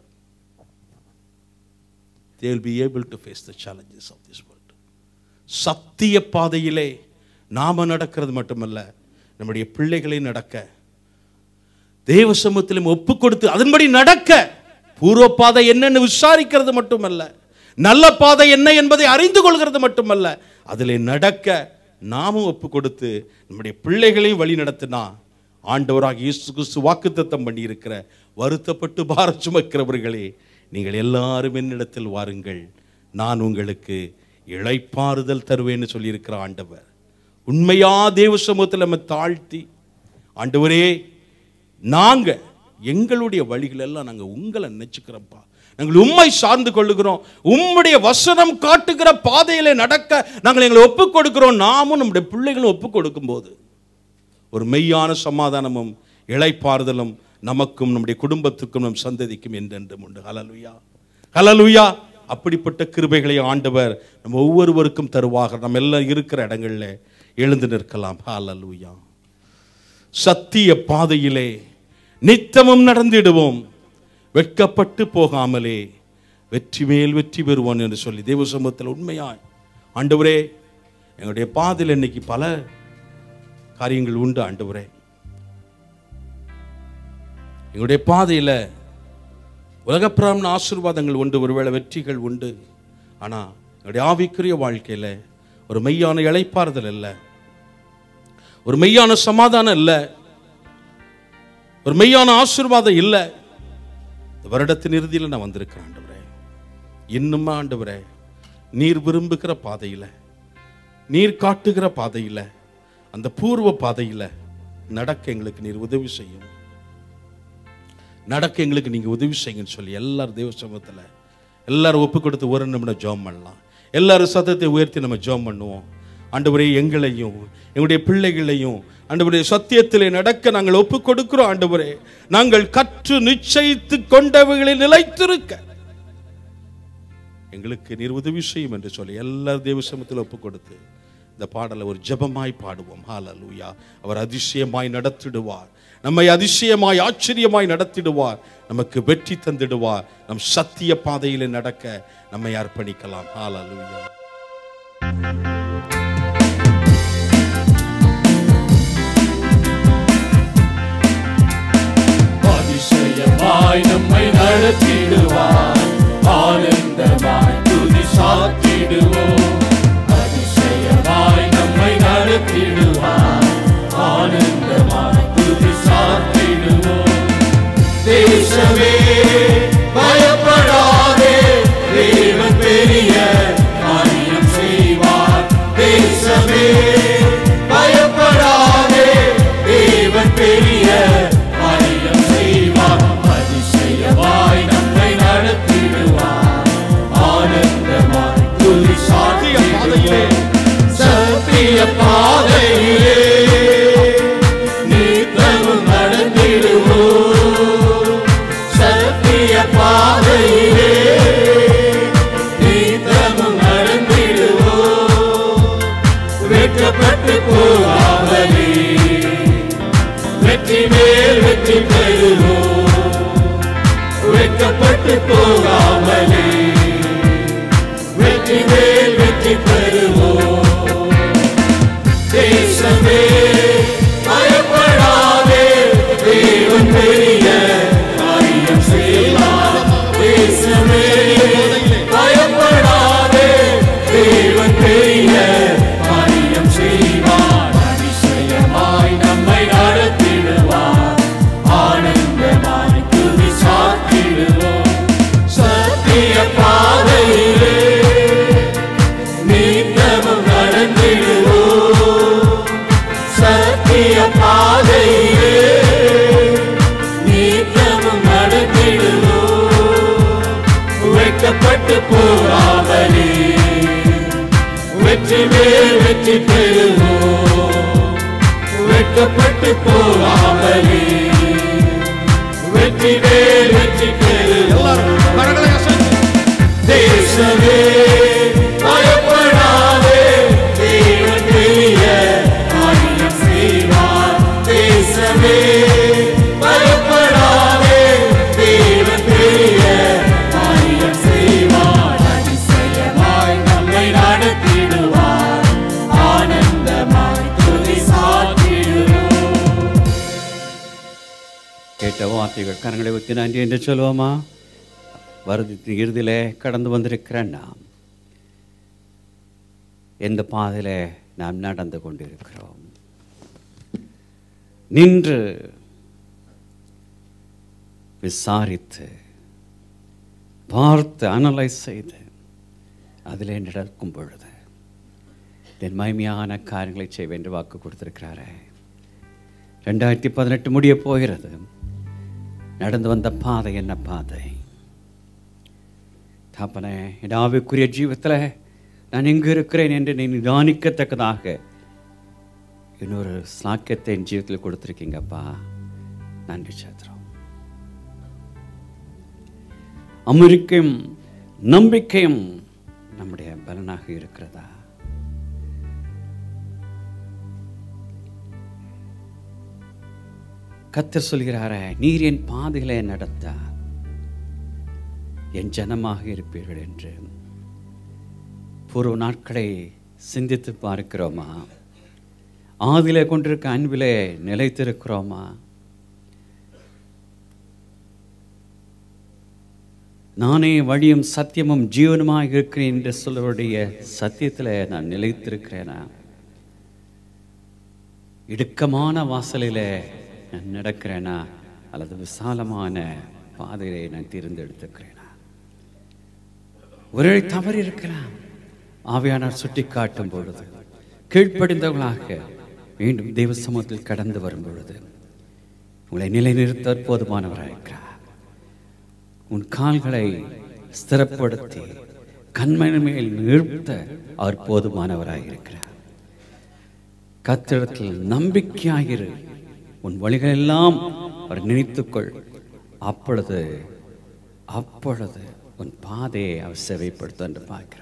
Speaker 5: they'll be able to face the challenges of this world சத்திய பாதையிலே நாம நடக்கிறது மட்டுமல்ல நம்முடைய பிள்ளைகளை நடக்க தேவ சமூகத்திலும் ஒப்பு கொடுத்து அதன்படி நடக்க பூர்வ பாதை என்னன்னு விசாரிக்கிறது மட்டுமல்ல நல்ல பாதை என்ன என்பதை அறிந்து கொள்கிறது மட்டுமல்ல அதிலே நடக்க நாமும் ஒப்பு கொடுத்து நம்முடைய பிள்ளைகளையும் வழி நடத்தினா ஆண்டவராக இயேசு கிறிஸ்து வாக்குத்தத்தம் பண்ணி இருக்கிற வருத்தப்பட்டு பாரம் சுமக்கிறவர்களே நீங்கள் எல்லாரும் என்னிடத்தில் வாருங்கள் நான் உங்களுக்கு இளைப்பாறுதல் தருவேன்னு சொல்லியிருக்கிற ஆண்டவர் உண்மையா தேவ சமூகத்தில் நம்ம தாழ்த்தி ஆண்டவரே நாங்க எங்களுடைய வழிகள் எல்லாம் நாங்க உங்களை நினைச்சுக்கிறோம்ப்பா நாங்கள் உண்மை சார்ந்து கொள்ளுகிறோம் உம்முடைய வசனம் காட்டுகிற பாதையில நடக்க நாங்கள் எங்களை ஒப்புக் கொடுக்கிறோம் நாமும் நம்முடைய பிள்ளைகளும் ஒப்புக் கொடுக்கும்போது ஒரு மெய்யான சமாதானமும் இளைப்பாறுதலும் நமக்கும் நம்முடைய குடும்பத்துக்கும் நம் சந்ததிக்கும் என்றென்றும் உண்டு ஹலலுயா ஹலலுயா அப்படிப்பட்ட கிருபைகளை ஆண்டவர் நம்ம ஒவ்வொருவருக்கும் தருவாக நம்ம எல்லாம் இருக்கிற இடங்கள்ல எழுந்து நிற்கலாம் ஹalleluya சத்திய பாதையிலே நித்தமும் நடந்திடுவோம் வெட்கப்பட்டு போகாமலே வெற்றி மேல் வெற்றி பெறுவோம் என்று சொல்லி தேவ சமூகத்தில் உண்மையாய் ஆண்டவரே எங்களுடைய பாதையில் இன்னைக்கு பல காரியங்கள் உண்டு ஆண்டவரே எங்களுடைய பாதையில் உலகப்பிராமண ஆசீர்வாதங்கள் உண்டு ஒருவேளை வெற்றிகள் உண்டு ஆனால் எங்களுடைய ஆவிக்குரிய வாழ்க்கையில் ஒரு மெய்யான இளைப்பாறுதல் இல்லை ஒரு மெய்யான சமாதானம் இல்லை ஒரு மெய்யான ஆசீர்வாதம் இல்லை இந்த வருடத்தின் இறுதியில் நான் வந்திருக்கிறேன் ஆண்டவரே இன்னுமா ஆண்டவரே நீர் விரும்புகிற பாதையில் நீர் காட்டுகிற பாதையில் அந்த பூர்வ பாதையில் நடக்க எங்களுக்கு நீர் உதவி செய்யும் நடக்க எங்களுக்கு நீங்கள் உதவி செய்யுங்கன்னு சொல்லி எல்லாரும் தேவ சமூகத்தில் எல்லாரும் ஒப்பு கொடுத்து ஒரு நிமிடம் ஜெபம் பண்ணலாம் எல்லாரும் சத்தத்தை உயர்த்தி நம்ம ஜெபம் பண்ணுவோம் ஆண்டவரே எங்களையும் எங்களுடைய பிள்ளைகளையும் ஆண்டவரே சத்தியத்திலே நடக்க நாங்கள் ஒப்பு கொடுக்கிறோம் ஆண்டவரே நாங்கள் கற்று நிச்சயித்து கொண்டவைகளில் நிலைத்திருக்க எங்களுக்கு நீர் உதவி செய்யும் என்று சொல்லி எல்லாரும் தேவ சமூகத்தில் ஒப்பு கொடுத்து இந்த பாடலை ஒரு ஜெபமாய் பாடுவோம் ஹalleluya அவர் அதிசயமாய் நடத்திடுவார் நம்மை அதிசயமாய் ஆச்சரியமாய் நடத்திடுவார் நமக்கு வெற்றி தந்திடுவார் நம் சத்திய பாதையிலே நடக்க நம்மை அர்ப்பணிக்கலாம் ஹalleluya
Speaker 2: அதிசயமாய் நம்மை நடத்திடுவார் ஆனந்தமாய் துதி சாத்திடுவோம் அதிசயமாய் நம்மை நடத்திடுவார் ஆனந்தமாய் துதி சாத்திடுவோம் தேசமே பயப்படாதே தேவன் பெரிய காரியம் செய்வார் தேசமே பயப்படாதே தேவன் பெரிய காரியம் செய்வார் அதிசயமாய் நம்மை நடத்திடுவார் ஆனந்தமாய் துதி சாத்திய சத்திய பாதையிலே நித்தமும் நடந்திடுவோம் சத்திய பாதையிலே நித்தமும் நடந்திடுவோம் வெட்கப்பட்டு போகாமலே வெற்றி மேல் வெற்றி பெறுவோம் வெட்கப்பட்டு போகாமலே வெற்றி மேல் வெற்றி பெறுவோம் தேசமே பயப்படாதே தேவன் பெரிய காரியம் செய்வார் தேசமே பயப்படாதே தேவன் பெரிய காரியம் செய்வார் அதிசயமாய் நம்மை நடத்திடுவார் ஆனந்தமாய் துதி சாத்திடுவோம் சத்திய வெட்கப்பட்டு போகாமலே வெற்றி மேல் வெற்றி பெறுவோம் வெட்கப்பட்டு போகாமலே வெற்றி மேல் வெற்றி பெறுவோம் தேசமே பயப்படாதே தேவன் பெரிய காரியம் செய்வார் தேசமே பயப்படாதே தேவன் பெரிய காரியம் செய்வார் அதிசயமாய் நம்மை நடத்திடுவார் ஆனந்தமாய் துதி சாத்திடுவோம்
Speaker 4: கேட்ட வார்த்தைகள் கரங்களை ஊற்றி நன்றி என்று சொல்லுவோமா வருடத்தின் இறுதியிலே கடந்து வந்திருக்கிற நாம் எந்த பாதையில நாம் நடந்து கொண்டிருக்கிறோம் நின்று விசாரித்து பார்த்து அனலைஸ் செய்து அதிலே நடக்கும் பொழுது என் மகிமையான காரியங்களை செய்வேன் என்று வாக்கு கொடுத்திருக்கிறாரே ரெண்டாயிரத்தி பதினெட்டு முடிய போகிறது நடந்து வந்த பாதை என்ன பாதை தாப்பனே என் ஆவிக்குரிய ஜீவத்தில் நான் எங்கே இருக்கிறேன் என்று நீ நிதானிக்கத்தக்கதாக இன்னொரு சாக்கியத்தை என் ஜீவத்தில் கொடுத்துருக்கீங்கப்பா நன்றி சேத்திரம் அமெரிக்கையும் நம்பிக்கையும் நம்முடைய பலனாக இருக்கிறதா கத்தர் சொல்கிறாரே நீர் என் பாதைகளை நடத்த என் ஜனமாக இருப்பீர்கள் என்று பூர்வ நாட்களை சிந்தித்து பார்க்கிறோமா ஆதிலே கொண்டிருக்க அன்பிலே நிலைத்திருக்கிறோமா நானே வழியும் சத்தியமும் ஜீவனுமாக இருக்கிறேன் என்று சொல்லுடைய சத்தியத்தில் நான் நிலைத்திருக்கிறேனா இடுக்கமான வாசலிலே நான் நடக்கிறேனா அல்லது விசாலமான பாதையை நான் தேர்ந்தெடுத்துக்கிறேனா ஒரே தவறு இருக்கலாம் ஆவியானார் சுட்டி காட்டும் பொழுது கீழ்ப்படிந்தவர்களாக மீண்டும் தெய்வ சமூகத்தில் கடந்து வரும் பொழுது உங்களை நிலைநிறுத்த போதுமானவராயிருக்கிறார் உன் கால்களை ஸ்திரப்படுத்தி கண்மணி மேல் நிறுத்த அவர் போதுமானவராயிருக்கிறார் கத்திடத்தில் நம்பிக்கையாயிரு உன் வழிகளெல்லாம் அவர் நினைத்துக்கொள் அப்பொழுது அப்பொழுது உன் பாதையை அவர் சேவைப்படுத்த என்று பார்க்கிறோம்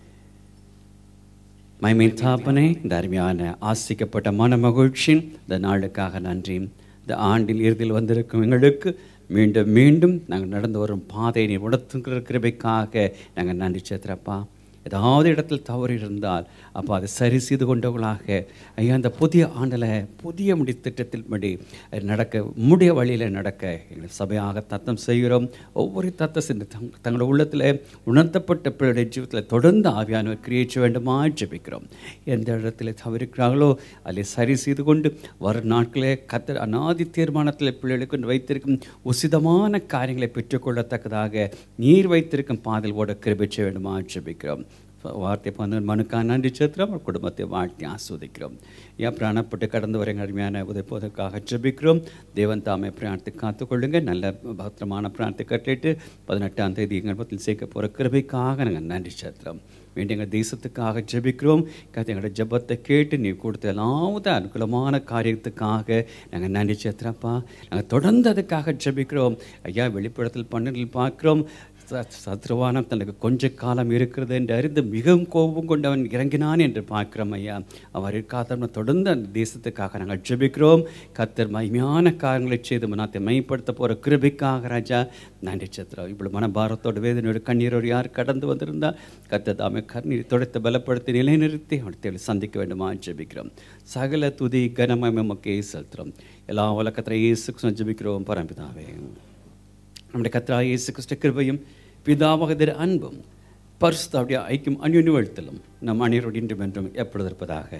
Speaker 4: மைமை தாப்பனே இந்த அருமையான ஆசிக்கப்பட்ட மன மகிழ்ச்சியின் இந்த நாளுக்காக நன்றி இந்த ஆண்டில் இறுதியில் வந்திருக்கும் எங்களுக்கு மீண்டும் மீண்டும் நாங்கள் நடந்து வரும் பாதையை நீ உணர்த்துங்கிற கிருபைக்காக நாங்கள் நன்றி சேர்த்துறப்பா ஏதாவது இடத்தில் தவறு இருந்தால் அப்போ அதை சரி செய்து கொண்டவர்களாக ஐயா அந்த புதிய ஆண்டில் புதிய முடி திட்டத்தில் படி நடக்க முடிய வழியில் நடக்க எங்கள் சபையாக தத்தம் செய்கிறோம் ஒவ்வொரு தத்த சிந்த தங்களோட உள்ளத்தில் உணர்த்தப்பட்ட பிள்ளைடைய ஜீவத்தில் தொடர்ந்து ஆவியானவர் கிரியேற்ற வேண்டுமா ஜெபிக்கிறோம் எந்த இடத்துல தவறுக்கிறார்களோ அதை சரி செய்து கொண்டு வரும் நாட்களே கத்த அநாதி தீர்மானத்தில் பிள்ளைகளுக்கு வைத்திருக்கும் உசிதமான காரியங்களை பெற்றுக்கொள்ளத்தக்கதாக நீர் வைத்திருக்கும் பாதையில் ஓட கிருபிச்ச வேண்டுமா ஜெபிக்கிறோம் வார்த்தை பண்ண மனுக்காக நன்றி சேர்த்துறோம் அவர் குடும்பத்தை வாழ்த்தி ஆஸ்வதிக்கிறோம் ஏன் பிராணப்பட்டு கடந்து வர அருமையான உதவுவதற்காக ஜெபிக்கிறோம் தேவன் தாமே பிராணத்தை காத்துக்கொள்ளுங்க நல்ல பத்திரமான பிராணத்தை கட்டிட்டு பதினெட்டாம் தேதி எங்கள் பத்தில் சேர்க்க போகிற கிருபைக்காக நாங்கள் நன்றி சேர்த்துறோம் வேண்டிய எங்கள் தேசத்துக்காக ஜெபிக்கிறோம் கதை எங்களோட ஜெபத்தை கேட்டு நீ கொடுத்த எல்லாவது அனுகூலமான காரியத்துக்காக நாங்கள் நன்றி சேர்த்துறப்பா நாங்கள் தொடர்ந்து அதுக்காக ஜெபிக்கிறோம் ஐயா வெளிப்படத்தில் பன்னெண்டில் பார்க்குறோம் ச- சத்ருவானம் தனக்கு கொஞ்ச காலம் இருக்கிறது என்று அறிந்து மிகவும் கோபம் கொண்டு அவன் இறங்கினான் என்று பார்க்கிறோம் ஐயா அவர் இருக்காதவன் தொடர்ந்து அந்த தேசத்துக்காக நாங்கள் ஜெபிக்கிறோம் கத்தர் மகிமையான காரியங்களை செய்து மனத்தை மைப்படுத்த போகிற கிருபைக்காக ராஜா நன்றி சத்ரம் இவ்வளவு மனபாரத்தோட வேதனையோட கண்ணீரோடு யார் கடந்து வந்திருந்தால் கத்தர் தாமே கண்ணீர் தொடர்த்து பலப்படுத்தி நிலைநிறுத்தி அவனை சந்திக்க வேண்டுமா ஜெபிக்கிறோம் சகல துதி கனமய மக்கே செலுத்துறோம் எல்லா உலகத்தில் இயேசு ஜெபிக்கிறோம் பரம்பிதாவே നമ്മുടെ കർത്താവ് യേശു ക്രിസ്തു കൃപയും പിതാവകതിര അൻപും പരിശുദ്ധാവുடைய ஐக்கியம் அந்யுனிவழ்த்தலும் நம் அனைவரோடு இன்றும் என்றும் எப்பொழுது இருப்பதாக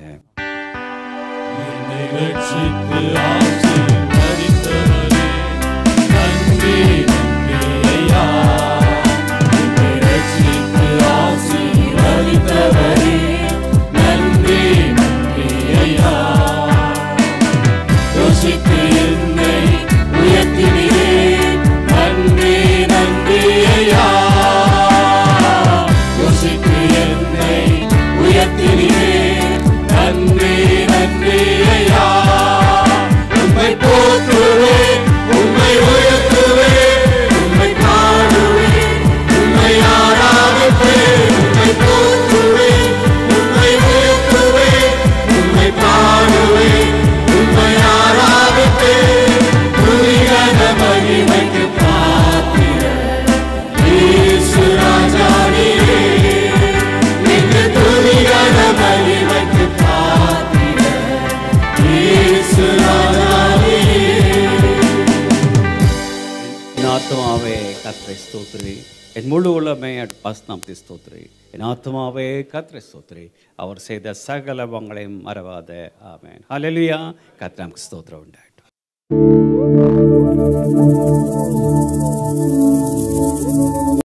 Speaker 2: என்னை ரட்சித்து ஆசீர்வதித்தவரே, நன்றி, நன்றி ஐயா. என்னை ரட்சித்து ஆசீர்வதித்தவரே, நன்றி, நன்றி ஐயா. யோசித்து என்னை உயர்த்தினீரே, நன்றி, நன்றி ஐயா.
Speaker 4: கத்ரை ஸ்தோத்ரி என் முழு உலமே அஸ்நாமத்தை ஸ்தோத்ரி என் ஆத்மாவே கத்ரை ஸ்தோத்ரி அவர் செய்த சகல வங்களையும் மறவாத ஆமென் ஹalleluya கத்ராம் ஸ்தோத்திரம் உண்டாயிட்டும்